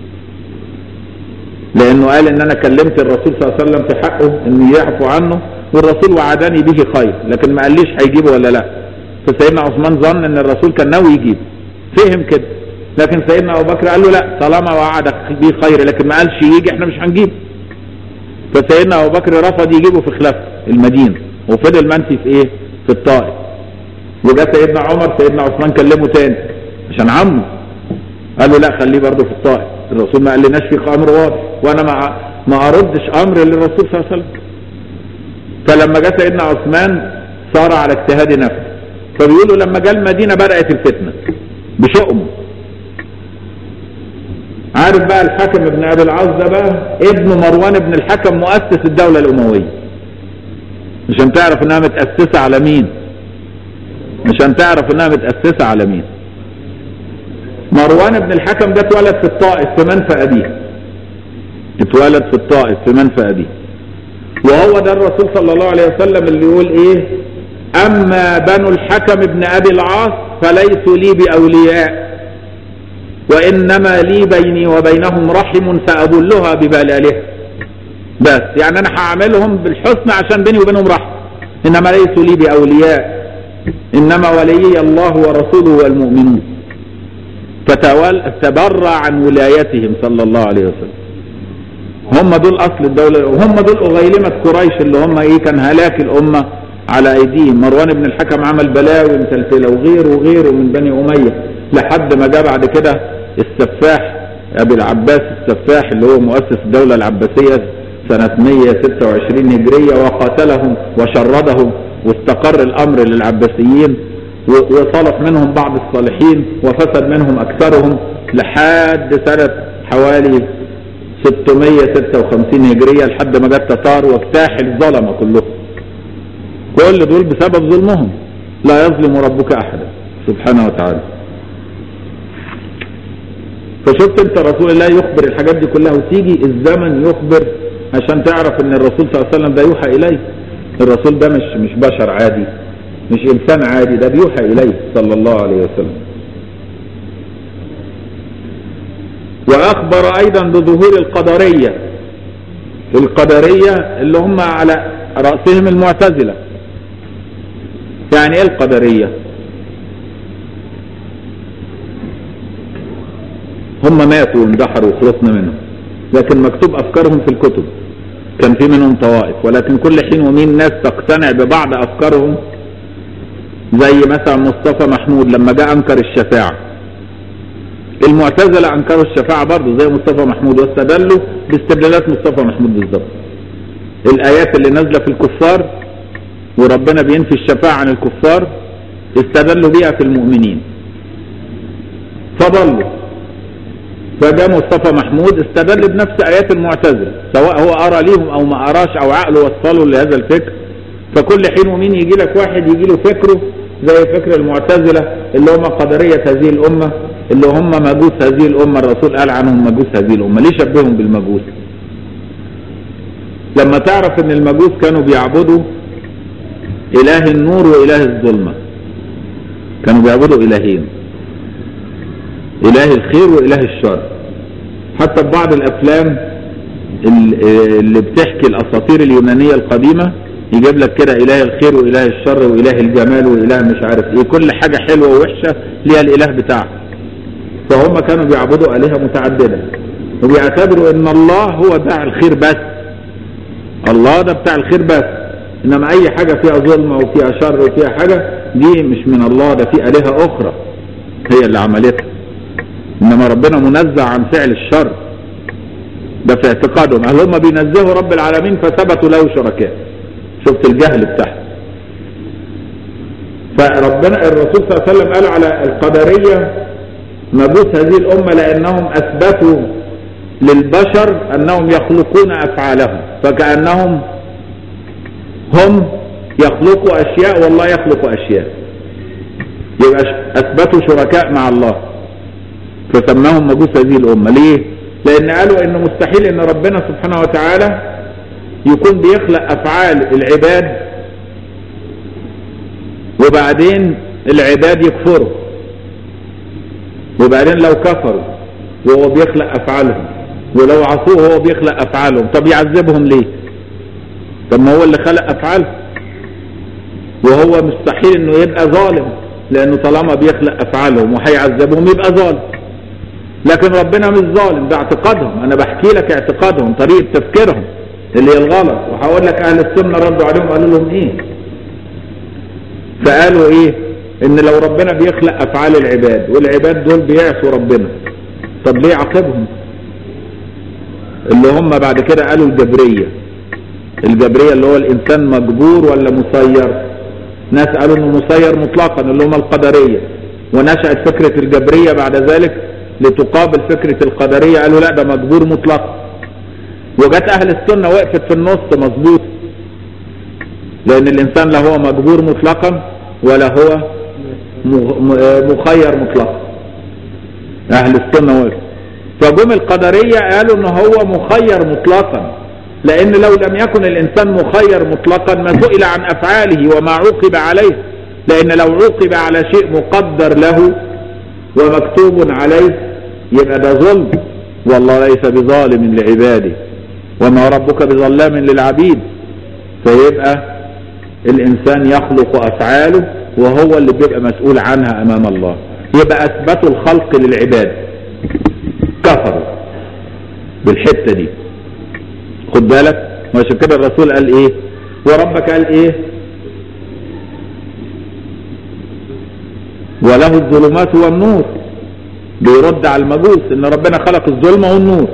لانه قال ان انا كلمت الرسول صلى الله عليه وسلم في حقه ان يعفو عنه والرسول وعدني به خير لكن ما قاليش هيجيبه ولا لا فسيدنا عثمان ظن ان الرسول كان ناوي يجيبه فهم كده لكن سيدنا ابو بكر قال له لا طالما وعدك به خير لكن ما قالش يجي احنا مش هنجيبه فسيدنا ابو بكر رفض يجيبه في خلافه المدينه وفضل منفي في ايه في الطائف وجاء سيدنا عمر سيدنا عثمان كلمه تاني عشان عمه قال له لا خليه برضه في الطائف الرسول ما قالناش في امر واضح وانا ما ما اردش امر للرسول صلى الله عليه وسلم فلما جاء سيدنا عثمان صار على اجتهاد نفسه فبيقولوا لما جاء المدينه بدات الفتنه بشؤم عارف بقى الحكم ابن ابي العاص ده بقى ابن مروان بن الحكم مؤسس الدولة الاموية عشان تعرف انها متأسسة على مين عشان تعرف انها متأسسة على مين مروان بن الحكم ده اتولد في الطائف في منفى ابيه اتولد في الطائف في منفى أبيه وهو ده الرسول صلى الله عليه وسلم اللي يقول ايه اما بنو الحكم ابن ابي العاص فليسوا لي باولياء وانما لي بيني وبينهم رحم سابلها ببلالها بس يعني انا هعملهم بالحسن عشان بيني وبينهم رحم انما ليسوا لي باولياء انما ولي الله ورسوله والمؤمنون فتبرع عن ولايتهم صلى الله عليه وسلم هم دول اصل الدولة وهم دول اغيلمة قريش اللي هم ايه كان هلاك الامة على ايديهم مروان بن الحكم عمل بلاوي مسلسلة وغيره وغيره من بني امية لحد ما جاء بعد كده السفاح ابي العباس السفاح اللي هو مؤسس الدولة العباسية سنة 126 هجرية وقاتلهم وشردهم واستقر الامر للعباسيين وصلح منهم بعض الصالحين وفسد منهم اكثرهم لحد سنة حوالي 656 هجرية لحد ما جت تتار واجتاح الظلمة كلهم كل دول بسبب ظلمهم لا يظلم ربك احدا سبحانه وتعالى فشفت انت رسول الله يخبر الحاجات دي كلها وتيجي الزمن يخبر عشان تعرف ان الرسول صلى الله عليه وسلم ده يوحى اليه الرسول ده مش مش بشر عادي مش انسان عادي ده بيوحى اليه صلى الله عليه وسلم واخبر ايضا بظهور القدرية القدرية اللي هم على رأسهم المعتزلة يعني ايه القدرية هم ماتوا واندحروا وخلصنا منهم لكن مكتوب افكارهم في الكتب كان في منهم طوائف ولكن كل حين ومين ناس تقتنع ببعض افكارهم زي مثلا مصطفى محمود لما جاء انكر الشفاعة المعتزلة انكروا الشفاعة برضه زي مصطفى محمود واستدلوا باستدلالات مصطفى محمود بالظبط الايات اللي نازلة في الكفار وربنا بينفي الشفاعة عن الكفار استدلوا بيها في المؤمنين فضلوا فجاء مصطفى محمود استدل بنفس ايات المعتزله سواء هو ارى ليهم او ما اراش او عقله وصله لهذا الفكر فكل حين ومين يجي لك واحد يجي له فكره زي فكر المعتزله اللي هم قدريه هذه الامه اللي هم مجوس هذه الامه الرسول قال عنهم مجوس هذه الامه ليه شبههم بالمجوس لما تعرف ان المجوس كانوا بيعبدوا اله النور واله الظلمه كانوا بيعبدوا الهين اله الخير واله الشر حتى في بعض الافلام اللي بتحكي الاساطير اليونانيه القديمه يجيب لك كده اله الخير واله الشر واله الجمال واله مش عارف ايه كل حاجه حلوه ووحشه ليها الاله بتاعها فهم كانوا بيعبدوا الهه متعدده وبيعتبروا ان الله هو بتاع الخير بس الله ده بتاع الخير بس انما اي حاجه فيها ظلمه وفيها شر وفيها حاجه دي مش من الله ده في الهه اخرى هي اللي عملتها انما ربنا منزه عن فعل الشر ده في اعتقادهم هل هم بينزهوا رب العالمين فثبتوا له شركاء شفت الجهل بتاعهم فربنا الرسول صلى الله عليه وسلم قال على القدرية مجوس هذه الأمة لأنهم أثبتوا للبشر أنهم يخلقون أفعالهم فكأنهم هم يخلقوا أشياء والله يخلق أشياء يبقى أثبتوا شركاء مع الله فسماهم مجوس هذه الأمة ليه؟ لأن قالوا إنه مستحيل إن ربنا سبحانه وتعالى يكون بيخلق أفعال العباد وبعدين العباد يكفروا وبعدين لو كفروا وهو بيخلق أفعالهم ولو عصوه هو بيخلق أفعالهم طب يعذبهم ليه؟ طب ما هو اللي خلق أفعالهم وهو مستحيل إنه يبقى ظالم لأنه طالما بيخلق أفعالهم وهيعذبهم يبقى ظالم لكن ربنا مش ظالم ده اعتقادهم انا بحكي لك اعتقادهم طريقة تفكيرهم اللي هي الغلط وهقول لك اهل السنة ردوا عليهم قالوا لهم ايه فقالوا ايه ان لو ربنا بيخلق افعال العباد والعباد دول بيعصوا ربنا طب ليه عاقبهم اللي هم بعد كده قالوا الجبرية الجبرية اللي هو الانسان مجبور ولا مسير ناس قالوا انه مسير مطلقا اللي هم القدرية ونشأت فكرة الجبرية بعد ذلك لتقابل فكرة القدرية قالوا لا ده مجبور مطلق وجت اهل السنة وقفت في النص مظبوط لان الانسان لا هو مجبور مطلقا ولا هو مخير مطلقا اهل السنة وقفت فجم القدرية قالوا ان هو مخير مطلقا لان لو لم يكن الانسان مخير مطلقا ما سئل عن افعاله وما عوقب عليه لان لو عوقب على شيء مقدر له ومكتوب عليه يبقى ده ظلم والله ليس بظالم لعباده وما ربك بظلام للعبيد فيبقى الانسان يخلق افعاله وهو اللي بيبقى مسؤول عنها امام الله يبقى اثبتوا الخلق للعباد كفروا بالحته دي خد بالك وعشان كده الرسول قال ايه وربك قال ايه وله الظلمات والنور بيرد على المجوس ان ربنا خلق الظلمة والنور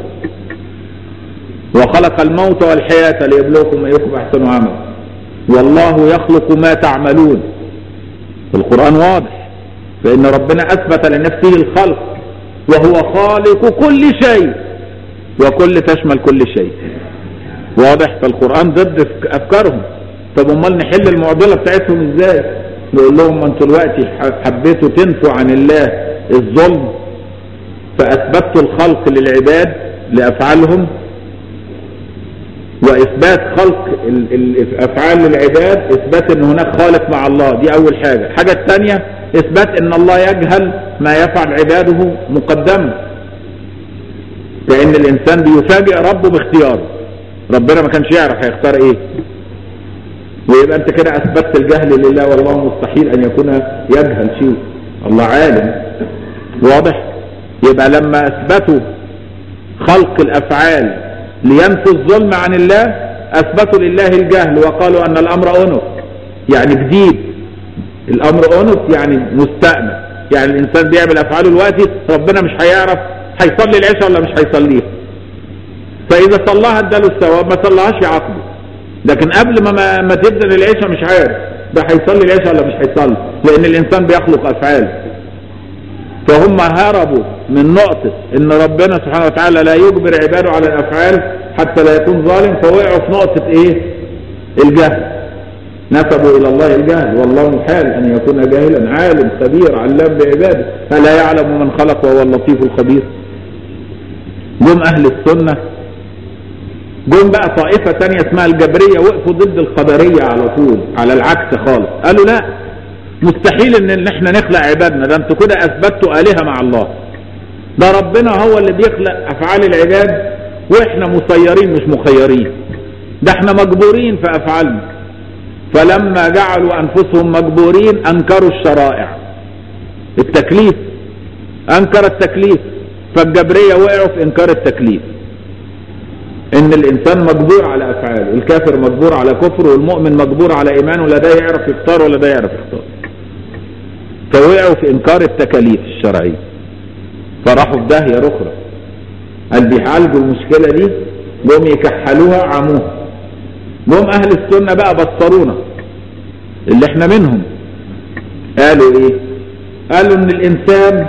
وخلق الموت والحياة ليبلوكم ايكم احسن عمل والله يخلق ما تعملون القرآن واضح فان ربنا اثبت لنفسه الخلق وهو خالق كل شيء وكل تشمل كل شيء واضح فالقرآن ضد افكارهم طب امال نحل المعضلة بتاعتهم ازاي نقول لهم ما انتوا دلوقتي حبيتوا تنفوا عن الله الظلم فاثبتوا الخلق للعباد لافعالهم واثبات خلق الافعال للعباد اثبات ان هناك خالق مع الله دي اول حاجة الحاجة الثانية اثبات ان الله يجهل ما يفعل عباده مقدما لان الانسان بيفاجئ ربه باختياره ربنا ما كانش يعرف هيختار ايه ويبقى انت كده اثبتت الجهل لله والله مستحيل ان يكون يجهل شيء الله عالم واضح يبقى لما اثبتوا خلق الافعال لينفوا الظلم عن الله اثبتوا لله الجهل وقالوا ان الامر انف يعني جديد الامر انف يعني مستأنف يعني الانسان بيعمل افعاله دلوقتي ربنا مش هيعرف هيصلي العشاء ولا مش هيصليها فاذا صلاها اداله الثواب ما صلاهاش يعاقبه لكن قبل ما ما, ما تبدا العشاء مش عارف ده هيصلي العشاء ولا مش هيصلي لان الانسان بيخلق افعال فهم هربوا من نقطة ان ربنا سبحانه وتعالى لا يجبر عباده على الافعال حتى لا يكون ظالم فوقعوا في نقطة ايه الجهل نسبوا الى الله الجهل والله محال ان يكون جاهلا عالم خبير علام بعباده فلا يعلم من خلق وهو اللطيف الخبير جم اهل السنة جم بقى طائفة تانية اسمها الجبرية وقفوا ضد القدرية على طول على العكس خالص قالوا لا مستحيل ان احنا نخلق عبادنا ده انتوا كده اثبتوا الهه مع الله ده ربنا هو اللي بيخلق افعال العباد واحنا مسيرين مش مخيرين ده احنا مجبورين في افعالنا فلما جعلوا انفسهم مجبورين انكروا الشرائع التكليف انكر التكليف فالجبرية وقعوا في انكار التكليف ان الانسان مجبور على افعاله الكافر مجبور على كفره والمؤمن مجبور على ايمانه لا ده يعرف يختار ولا ده يعرف يختار فوقعوا في انكار التكاليف الشرعية فراحوا في داهية اخرى قال بيعالجوا المشكلة دي جم يكحلوها عموها جم اهل السنة بقى بصرونا اللي احنا منهم قالوا ايه قالوا ان الانسان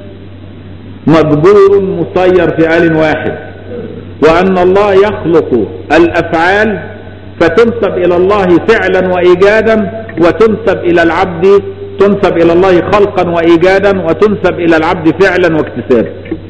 مجبور مسير في آل واحد وان الله يخلق الافعال فتنسب الى الله فعلا وايجادا وتنسب الى العبد تنسب الى الله خلقا وايجادا وتنسب الى العبد فعلا واكتسابا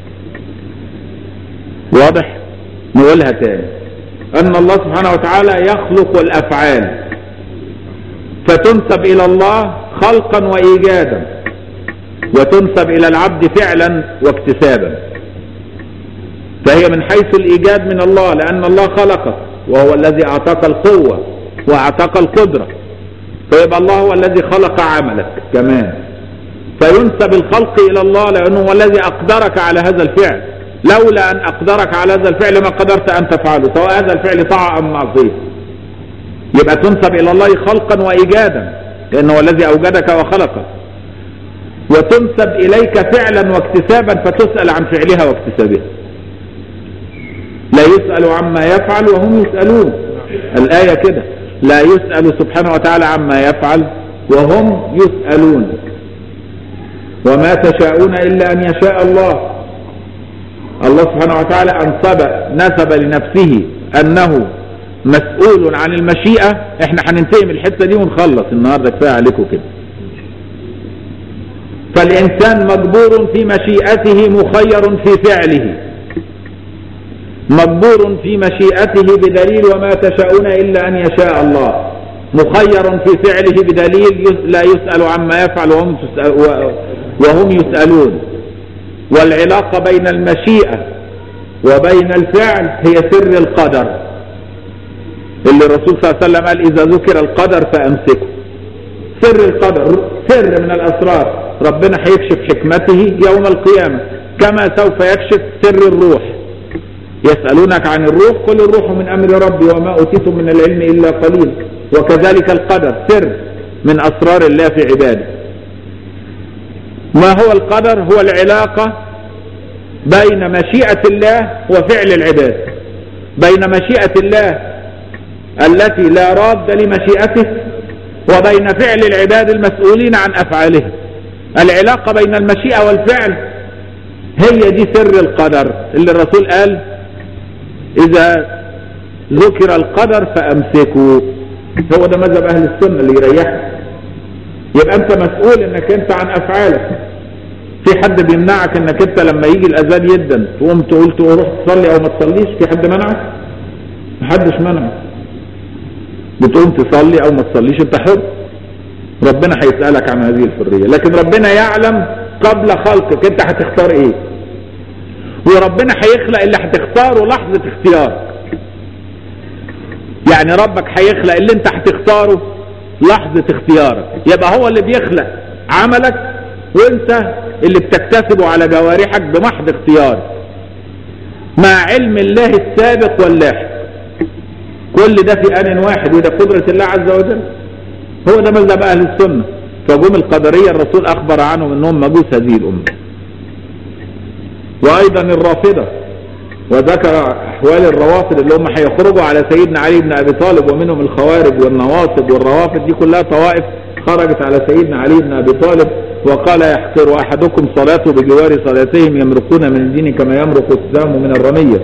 واضح نقولها تاني ان الله سبحانه وتعالى يخلق الافعال فتنسب الى الله خلقا وايجادا وتنسب الى العبد فعلا واكتسابا فهي من حيث الايجاد من الله لان الله خلقك وهو الذي اعطاك القوة واعطاك القدرة فيبقى الله هو الذي خلق عملك كمان فينسب الخلق الى الله لانه هو الذي اقدرك على هذا الفعل لولا ان اقدرك على هذا الفعل ما قدرت ان تفعله سواء هذا الفعل طاعة ام معصية يبقى تنسب الى الله خلقا وايجادا لانه هو الذي اوجدك وخلقك وتنسب اليك فعلا واكتسابا فتسأل عن فعلها واكتسابها لا يسأل عما يفعل وهم يسألون الآية كده لا يسأل سبحانه وتعالى عما يفعل وهم يسألون وما تشاءون إلا أن يشاء الله الله سبحانه وتعالى أنصب نسب لنفسه أنه مسؤول عن المشيئة احنا هننتهي من الحتة دي ونخلص النهاردة كفاية عليكم كده فالإنسان مجبور في مشيئته مخير في فعله مجبور في مشيئته بدليل وما تشاءون إلا أن يشاء الله مخير في فعله بدليل لا يسأل عما يفعل وهم, وهم يسألون والعلاقة بين المشيئة وبين الفعل هي سر القدر اللي الرسول صلى الله عليه وسلم قال إذا ذكر القدر فأمسكه سر القدر سر من الأسرار ربنا هيكشف حكمته يوم القيامة كما سوف يكشف سر الروح يسألونك عن الروح قل الروح من أمر ربي وما أوتيتم من العلم إلا قليل وكذلك القدر سر من أسرار الله في عباده ما هو القدر هو العلاقة بين مشيئة الله وفعل العباد بين مشيئة الله التي لا راد لمشيئته وبين فعل العباد المسؤولين عن أفعالهم العلاقة بين المشيئة والفعل هي دي سر القدر اللي الرسول قال إذا ذكر القدر فأمسكوا هو ده مذهب أهل السنة اللي يريحك يبقى أنت مسؤول إنك أنت عن أفعالك في حد بيمنعك إنك أنت لما يجي الأذان يدا تقوم تقول تروح تصلي أو ما تصليش في حد منعك محدش منعك بتقوم تصلي أو ما تصليش أنت حر ربنا هيسألك عن هذه الحرية لكن ربنا يعلم قبل خلقك أنت هتختار إيه وربنا هيخلق اللي هتختاره لحظة اختيارك يعني ربك هيخلق اللي انت هتختاره لحظة اختيارك يبقى هو اللي بيخلق عملك وانت اللي بتكتسبه على جوارحك بمحض اختيارك مع علم الله السابق واللاحق كل ده في آن واحد وده قدرة الله عز وجل هو ده مذهب أهل السنة فجم القدرية الرسول أخبر عنهم أنهم مجوس هذه الأمة وأيضا الرافضة وذكر أحوال الروافض اللي هم هيخرجوا على سيدنا علي بن أبي طالب ومنهم الخوارج والنواصب والروافض دي كلها طوائف خرجت على سيدنا علي بن أبي طالب وقال يحقر أحدكم صلاته بجوار صلاتهم يمرقون من الدين كما يمرق السام من الرمية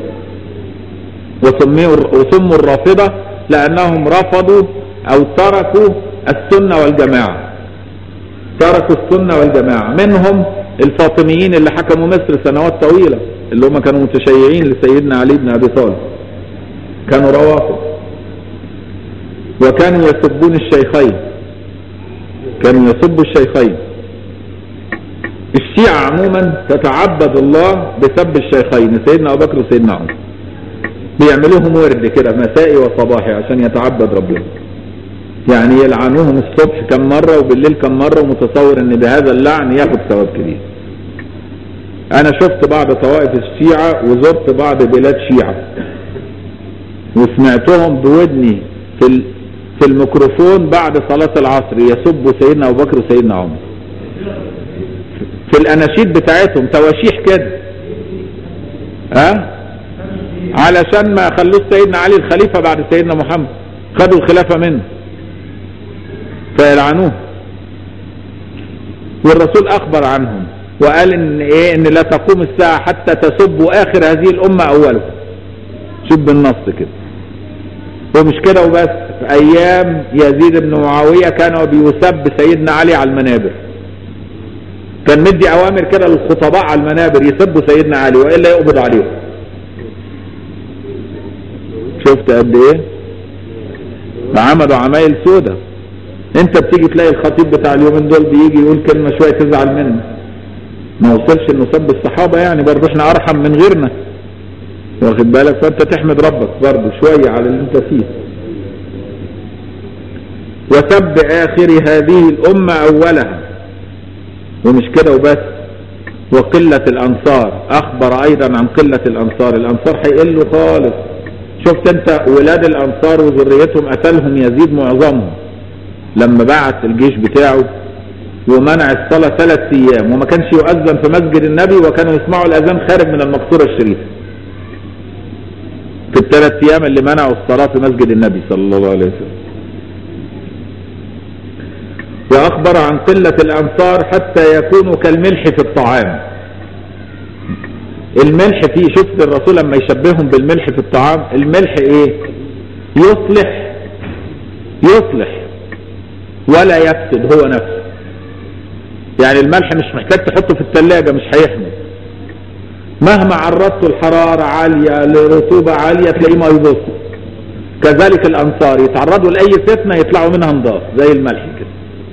وسموا الرافضة لأنهم رفضوا أو تركوا السنة والجماعة تركوا السنة والجماعة منهم الفاطميين اللي حكموا مصر سنوات طويلة اللي هم كانوا متشيعين لسيدنا علي بن أبي طالب كانوا روافض وكانوا يسبون الشيخين كانوا يسبوا الشيخين الشيعة عموما تتعبد الله بسب الشيخين سيدنا أبو بكر وسيدنا عمر بيعملوهم ورد كده مسائي وصباحي عشان يتعبد ربنا يعني يلعنوهم الصبح كم مرة وبالليل كم مرة ومتصور ان بهذا اللعن ياخد ثواب كبير انا شفت بعض طوائف الشيعة وزرت بعض بلاد شيعة وسمعتهم بودني في في الميكروفون بعد صلاة العصر يسبوا سيدنا ابو بكر وسيدنا عمر في الاناشيد بتاعتهم تواشيح كده ها علشان ما خلوش سيدنا علي الخليفة بعد سيدنا محمد خدوا الخلافة منه فيلعنوه والرسول اخبر عنهم وقال ان ايه ان لا تقوم الساعة حتى تسبوا اخر هذه الامة اولكم شوف بالنص كده ومش كده وبس في ايام يزيد بن معاوية كانوا بيسب سيدنا علي على المنابر كان مدي اوامر كده للخطباء على المنابر يسبوا سيدنا علي والا يقبض عليهم شفت قد ايه عملوا عمايل سودة انت بتيجي تلاقي الخطيب بتاع اليومين دول بيجي يقول كلمة شوية تزعل منه ما وصلش انه سب الصحابة يعني برضه احنا ارحم من غيرنا واخد بالك فانت تحمد ربك برضه شوية على اللي انت فيه وسب اخر هذه الامة اولها ومش كده وبس وقلة الانصار اخبر ايضا عن قلة الانصار الانصار هيقلوا خالص شفت انت ولاد الانصار وذريتهم قتلهم يزيد معظمهم لما بعت الجيش بتاعه ومنع الصلاة ثلاث ايام وما كانش يؤذن في مسجد النبي وكانوا يسمعوا الاذان خارج من المقصورة الشريفة في الثلاث ايام اللي منعوا الصلاة في مسجد النبي صلى الله عليه وسلم واخبر عن قلة الانصار حتى يكونوا كالملح في الطعام الملح فيه شفت الرسول لما يشبههم بالملح في الطعام الملح ايه يصلح يصلح ولا يفسد هو نفسه يعني الملح مش محتاج تحطه في الثلاجة مش هيحمل مهما عرضته الحرارة عالية لرطوبة عالية تلاقيه ما يبص كذلك الأنصار يتعرضوا لأي فتنة يطلعوا منها نضاف زي الملح كده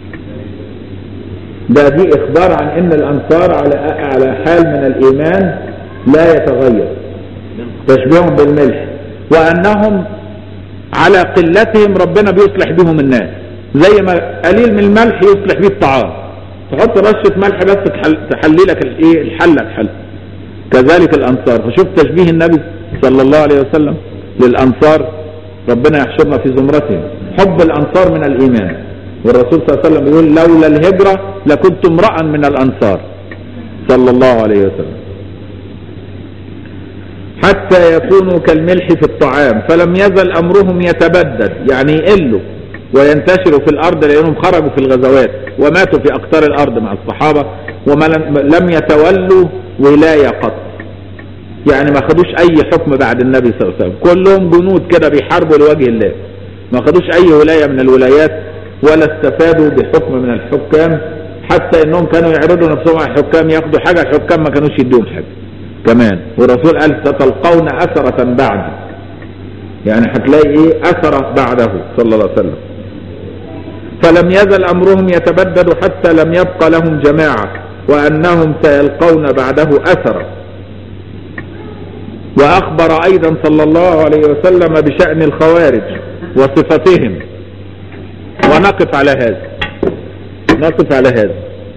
ده دي إخبار عن إن الأنصار على على حال من الإيمان لا يتغير تشبيههم بالملح وأنهم على قلتهم ربنا بيصلح بهم الناس زي ما قليل من الملح يصلح بيه الطعام تحط رشة ملح بس تحل تحلي لك الايه الحلة تحل كذلك الأنصار فشوف تشبيه النبي صلى الله عليه وسلم للأنصار ربنا يحشرنا في زمرتهم حب الأنصار من الإيمان والرسول صلى الله عليه وسلم يقول لولا الهجرة لكنت امرأ من الأنصار صلى الله عليه وسلم حتى يكونوا كالملح في الطعام فلم يزل أمرهم يتبدد يعني يقلوا وينتشروا في الأرض لأنهم خرجوا في الغزوات وماتوا في أقطار الأرض مع الصحابة وما لم يتولوا ولاية قط يعني ما خدوش أي حكم بعد النبي صلى الله عليه وسلم كلهم جنود كده بيحاربوا لوجه الله ما خدوش أي ولاية من الولايات ولا استفادوا بحكم من الحكام حتى انهم كانوا يعرضوا نفسهم على الحكام ياخدوا حاجة الحكام ما كانوش يديهم حاجة كمان والرسول قال ستلقون أثرة بعد يعني هتلاقي ايه أثرة بعده صلى الله عليه وسلم فلم يزل أمرهم يتبدد حتى لم يبق لهم جماعة وأنهم سيلقون بعده أثرا وأخبر أيضا صلى الله عليه وسلم بشأن الخوارج وصفتهم ونقف على هذا نقف على هذا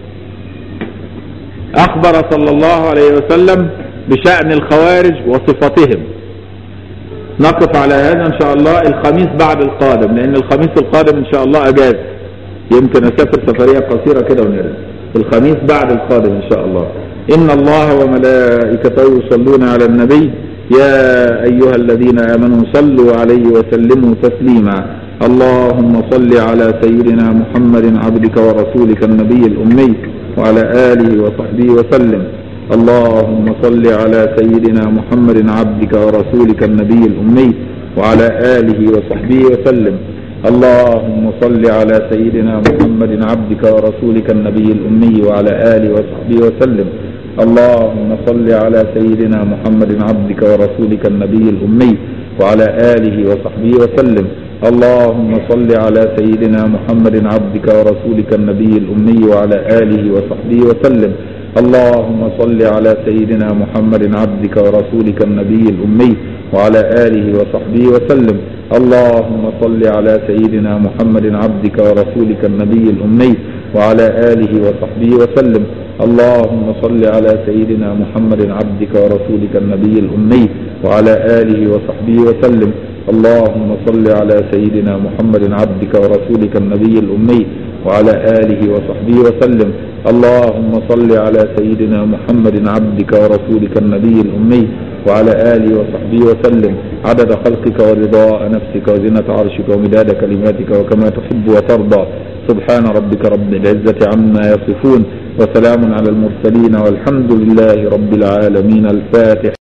أخبر صلى الله عليه وسلم بشأن الخوارج وصفتهم نقف على هذا إن شاء الله الخميس بعد القادم لأن الخميس القادم إن شاء الله أجاز يمكن أسافر سفرية قصيرة كده ونرجع الخميس بعد القادم إن شاء الله إن الله وملائكته يصلون على النبي يا أيها الذين آمنوا صلوا عليه وسلموا تسليما اللهم صل على سيدنا محمد عبدك ورسولك النبي الأمي وعلى آله وصحبه وسلم اللهم صل على سيدنا محمد عبدك ورسولك النبي الأمي وعلى آله وصحبه وسلم اللهم صل على سيدنا محمد عبدك ورسولك النبي الأمي وعلى آله وصحبه وسلم اللهم صل على سيدنا محمد عبدك ورسولك النبي الأمي وعلى آله وصحبه وسلم اللهم صل على سيدنا محمد عبدك ورسولك النبي الأمي وعلى آله وصحبه وسلم اللهم صل على سيدنا محمد عبدك ورسولك النبي الأمي وعلى آله وصحبه وسلم اللهم صل على سيدنا محمد عبدك ورسولك النبي الأمي وعلى آله وصحبه وسلم اللهم صل على سيدنا محمد عبدك ورسولك النبي الأمي وعلى آله وصحبه وسلم اللهم صل على سيدنا محمد عبدك ورسولك النبي الأمي وعلى آله وصحبه وسلم اللهم صل على سيدنا محمد عبدك ورسولك النبي الأمي وعلى آله وصحبه وسلم عدد خلقك ورضاء نفسك وزنة عرشك ومداد كلماتك وكما تحب وترضى سبحان ربك رب العزة عما يصفون وسلام على المرسلين والحمد لله رب العالمين الفاتح